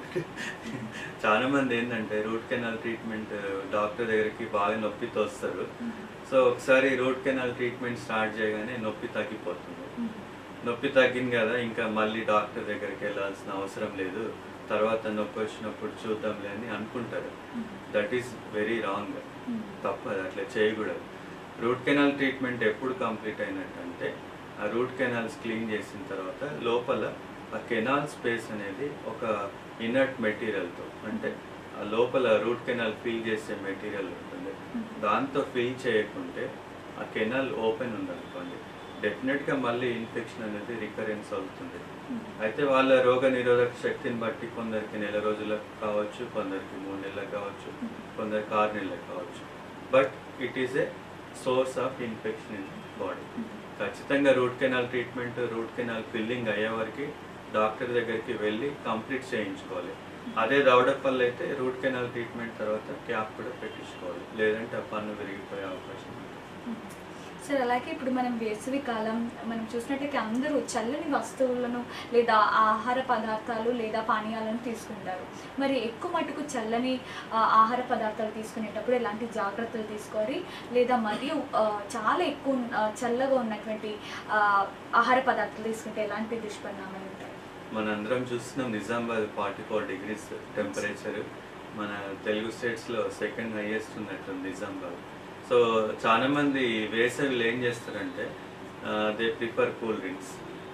చాలా మంది ఏంటంటే రూట్ కెనాల్ ట్రీట్మెంట్ డాక్టర్ దగ్గరికి బాగా నొప్పితో వస్తారు సో ఒకసారి రూట్ కెనాల్ ట్రీట్మెంట్ స్టార్ట్ చేయగానే నొప్పి తగ్గిపోతుంది నొప్పి తగ్గింది కదా ఇంకా మళ్ళీ డాక్టర్ దగ్గరికి వెళ్ళాల్సిన అవసరం లేదు తర్వాత నొప్పి వచ్చినప్పుడు చూద్దాంలే అని అనుకుంటారు దట్ ఈస్ వెరీ రాంగ్ తప్పదు అట్లా చేయకూడదు రూట్ కెనాల్ ట్రీట్మెంట్ ఎప్పుడు కంప్లీట్ అయినట్టంటే ఆ రూట్ కెనాల్స్ క్లీన్ చేసిన తర్వాత లోపల ఆ కెనాల్ స్పేస్ అనేది ఒక ఇనర్ట్ మెటీరియల్తో అంటే ఆ లోపల రూట్ కెనాల్ ఫిల్ చేసే మెటీరియల్ ఉంటుంది దాంతో ఫిల్ చేయకుంటే ఆ కెనాల్ ఓపెన్ ఉందనుకోండి డెఫినెట్గా మళ్ళీ ఇన్ఫెక్షన్ అనేది రికరెన్స్ అవుతుంది అయితే వాళ్ళ రోగ నిరోధక శక్తిని బట్టి కొందరికి నెల రోజులకు కావచ్చు కొందరికి మూడు నెలలకు కావచ్చు కొందరికి ఆరు నెలలకు కావచ్చు but it is a source of infection in body ఖచ్చితంగా root canal treatment root canal filling అయ్యే వరకు డాక్టర్ దగ్గరికి వెళ్ళి కంప్లీట్ చేయించుకోవాలి అదే దవడపల్లి అయితే రూట్ కెనాల్ ట్రీట్మెంట్ తర్వాత క్యాప్ కూడా పెట్టించుకోవాలి లేదంటే ఆ పన్ను విరిగిపోయే అవకాశం ఉంది సార్ అలాగే ఇప్పుడు మనం వేసవి కాలం మనం చూసినట్టయితే అందరూ చల్లని వస్తువులను లేదా ఆహార పదార్థాలు లేదా పానీయాలను తీసుకుంటారు మరి ఎక్కువ మటుకు చల్లని ఆ, ఆహార పదార్థాలు తీసుకునేటప్పుడు ఎలాంటి జాగ్రత్తలు తీసుకోవాలి లేదా మరియు ఆ, చాలా ఎక్కువ ఆ, చల్లగా ఉన్నటువంటి ఆ, ఆహార పదార్థాలు తీసుకుంటే ఎలాంటి దుష్పరిణామాలు ఉంటాయి మనందరం చూస్తున్నాం Nizamabad forty four degrees temperature మన తెలుగు స్టేట్స్లో సెకండ్ హైయెస్ట్ ఉన్నట్టుంది నిజామాబాద్ సో చాలా మంది వేసవిలో ఏం చేస్తారంటే దే ప్రిఫర్ కూల్ డ్రింక్స్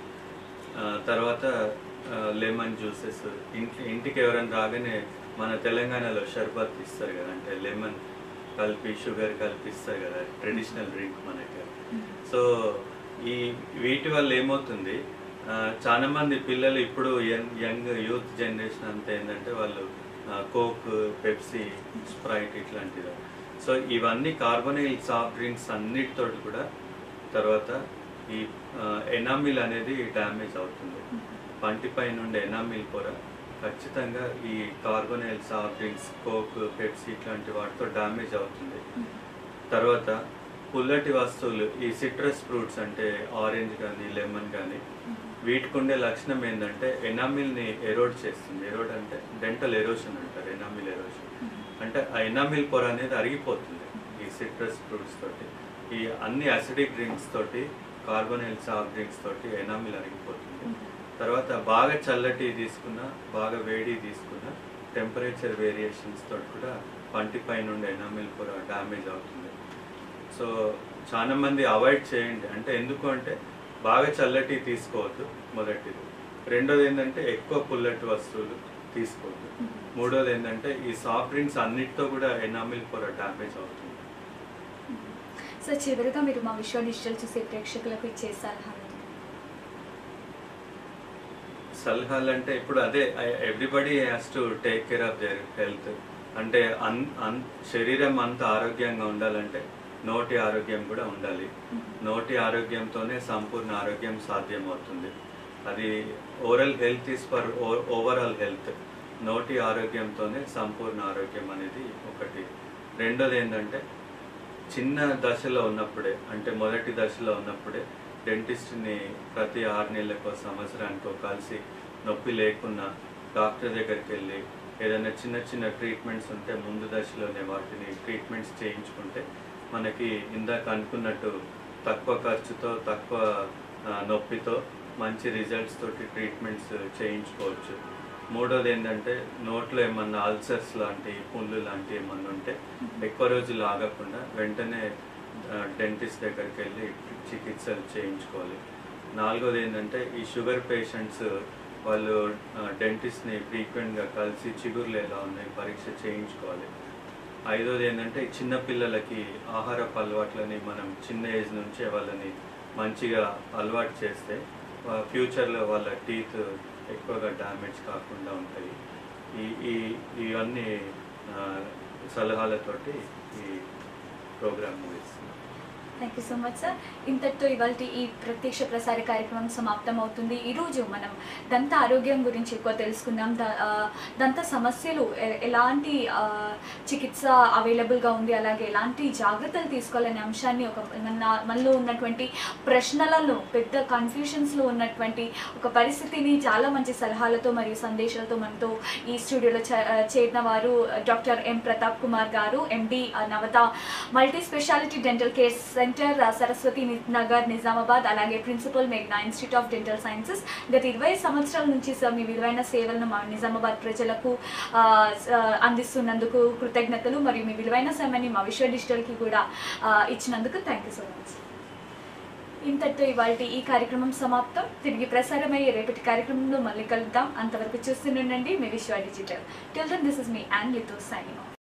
తర్వాత లెమన్ జ్యూసెస్ ఇంటి ఇంటికి ఎవరైనా రాగానే మన తెలంగాణలో షర్బత్ ఇస్తారు కదా అంటే లెమన్ కలిపి షుగర్ కలిపి ఇస్తారు కదా ట్రెడిషనల్ డ్రింక్ మనకి సో ఈ వీటి వల్ల ఏమవుతుంది ఆ, చాలా మంది పిల్లలు ఇప్పుడు యంగ్ యంగ్ యూత్ జనరేషన్ అంతా ఏంటంటే వాళ్ళు కోక్ పెప్సీ స్ప్రైట్ ఇట్లాంటివి సో ఇవన్నీ కార్బోనైల్ సాఫ్ట్ డ్రింక్స్ అన్నిటితో కూడా తర్వాత ఈ ఎనామిల్ అనేది డ్యామేజ్ అవుతుంది పంటిపై నుండి ఎనామిల్ పొర ఖచ్చితంగా ఈ carbonyl soft drinks Coke Pepsi ఇట్లాంటి వాటితో డ్యామేజ్ అవుతుంది తర్వాత పుల్లటి వస్తువులు ఈ సిట్రస్ ఫ్రూట్స్ అంటే ఆరెంజ్ కానీ లెమన్ కానీ వీటికి ఉండే లక్షణం ఏంటంటే ఎనామిల్ని ఎరోడ్ చేస్తుంది ఎరోడ్ అంటే డెంటల్ ఎరోషన్ అంటారు ఎనామిల్ ఎరోషన్ అంటే ఆ ఎనామిల్ పొర అనేది అరిగిపోతుంది ఈ సిట్రస్ ఫ్రూట్స్ తోటి ఈ అన్ని అసిడిక్ డ్రింక్స్ తోటి కార్బోనైల్ సాఫ్ట్ డ్రింక్స్ తోటి ఎనామిల్ అరిగిపోతుంది తర్వాత బాగా చల్లటి తీసుకున్న బాగా వేడి తీసుకున్న టెంపరేచర్ వేరియేషన్స్ తోటి కూడా పంటిపై నుండి ఎనామిల్ పొర డ్యామేజ్ అవుతుంది సో చాలా మంది అవాయిడ్ చేయండి అంటే ఎందుకు అంటే బాగా చల్లటి తీసుకోవద్దు మొదటిది రెండోది ఏంటంటే ఎక్కువ పుల్లటి వస్తువులు తీసుకోవద్దు మూడోది ఏంటంటే ఈ సాఫ్ట్ డ్రింక్స్ అన్నిటితో కూడా ఎనామిల్ పొర డ్యామేజ్ అవుతుంది సో చివరిగా మీరు మా విశ్వ డిజిటల్ చూసే ప్రేక్షకులకు ఇచ్చే సలహాలు సలహాలు అంటే ఇప్పుడు అదే everybody has to take care of their health అంటే అన్ అన్ శరీరం అంత ఆరోగ్యంగా ఉండాలంటే నోటి ఆరోగ్యం కూడా ఉండాలి నోటి ఆరోగ్యంతోనే సంపూర్ణ ఆరోగ్యం సాధ్యమవుతుంది అది oral health is for overall health నోటి ఆరోగ్యంతోనే సంపూర్ణ ఆరోగ్యం అనేది ఒకటి రెండోది ఏంటంటే చిన్న దశలో ఉన్నప్పుడే అంటే మొదటి దశలో ఉన్నప్పుడే డెంటిస్ట్ని ప్రతి ఆరు నెలలకు సంవత్సరానికో కలిసి నొప్పి లేకున్నా డాక్టర్ దగ్గరికి వెళ్ళి ఏదైనా చిన్న చిన్న ట్రీట్మెంట్స్ ఉంటే ముందు దశలోనే వాటిని ట్రీట్మెంట్స్ చేయించుకుంటే మనకి ఇందాక అనుకున్నట్టు తక్కువ ఖర్చుతో తక్కువ ఆ, నొప్పితో మంచి రిజల్ట్స్ తోటి ట్రీట్మెంట్స్ చేయించుకోవచ్చు మూడోది ఏంటంటే నోట్లో ఏమన్నా అల్సర్స్ లాంటి పుండ్లు లాంటి ఏమన్నా ఉంటే ఎక్కువ రోజులు ఆగకుండా వెంటనే డెంటిస్ట్ దగ్గరికి వెళ్ళి చికిత్సలు చేయించుకోవాలి నాలుగోది ఏంటంటే ఈ షుగర్ పేషెంట్స్ వాళ్ళు డెంటిస్ట్ని ఫ్రీక్వెంట్గా కలిసి చిగుర్లు ఎలా ఉన్నాయి పరీక్ష చేయించుకోవాలి ఐదోది ఏంటంటే ఈ చిన్న పిల్లలకి ఆహారపు అలవాట్లని మనం చిన్న ఏజ్ నుంచే వాళ్ళని మంచిగా అలవాటు చేస్తే వా- ఫ్యూచర్లో వాళ్ళ టీత్ ఎక్కువగా డ్యామేజ్ కాకుండా ఉంటాయి ఈ ఈ ఇవన్నీ ఆ, సలహాలతోటి ఈ ప్రోగ్రామ్ ముగిస్తున్నాం thank you so much sir ఇంతటితో ఇవాళ ఈ ప్రత్యక్ష ప్రసార కార్యక్రమం సమాప్తం అవుతుంది ఈరోజు మనం దంత ఆరోగ్యం గురించి ఎక్కువ తెలుసుకుందాం ద- ఆ, దంత సమస్యలు ఎ- ఎలాంటి ఆ, చికిత్స అవైలబుల్గా ఉంది అలాగే ఎలాంటి జాగ్రత్తలు తీసుకోవాలనే అంశాన్ని ఒక మన మనలో ఉన్నటువంటి ప్రశ్నలను పెద్ద కన్ఫ్యూషన్స్లో ఉన్నటువంటి ఒక పరిస్థితిని చాలా మంచి సలహాలతో మరియు సందేశాలతో మనతో ఈ స్టూడియోలో చ- చేరిన వారు డాక్టర్ ఎం ప్రతాప్ కుమార్ గారు MD Navata multi speciality dental care centre ఆ, సరస్వతి ని- నగర్ నిజామాబాద్ అలాగే ప్రిన్సిపల్ మెగ్నా ఇన్స్టిట్యూట్ ఆఫ్ డెంటల్ సైన్సెస్ గత ఇరవై సంవత్సరాల నుంచి సార్ మీ విలువైన సేవలను మా నిజామాబాద్ ప్రజలకు ఆ, స- అందిస్తున్నందుకు కృతజ్ఞతలు మరియు మీ విలువైన సమయాన్ని మా విశ్వ డిజిటల్కి కూడా ఆ, ఇచ్చినందుకు థ్యాంక్ యూ సో మచ్ ఇంతటితో ఇవాళ ఈ కార్యక్రమం సమాప్తం తిరిగి ప్రసారమయ్యే రేపటి కార్యక్రమంలో మళ్ళీ కలుద్దాం అంతవరకు చూస్తూనే ఉండండి మీ Vishwa digital till then this is me and లితో సైనింగ్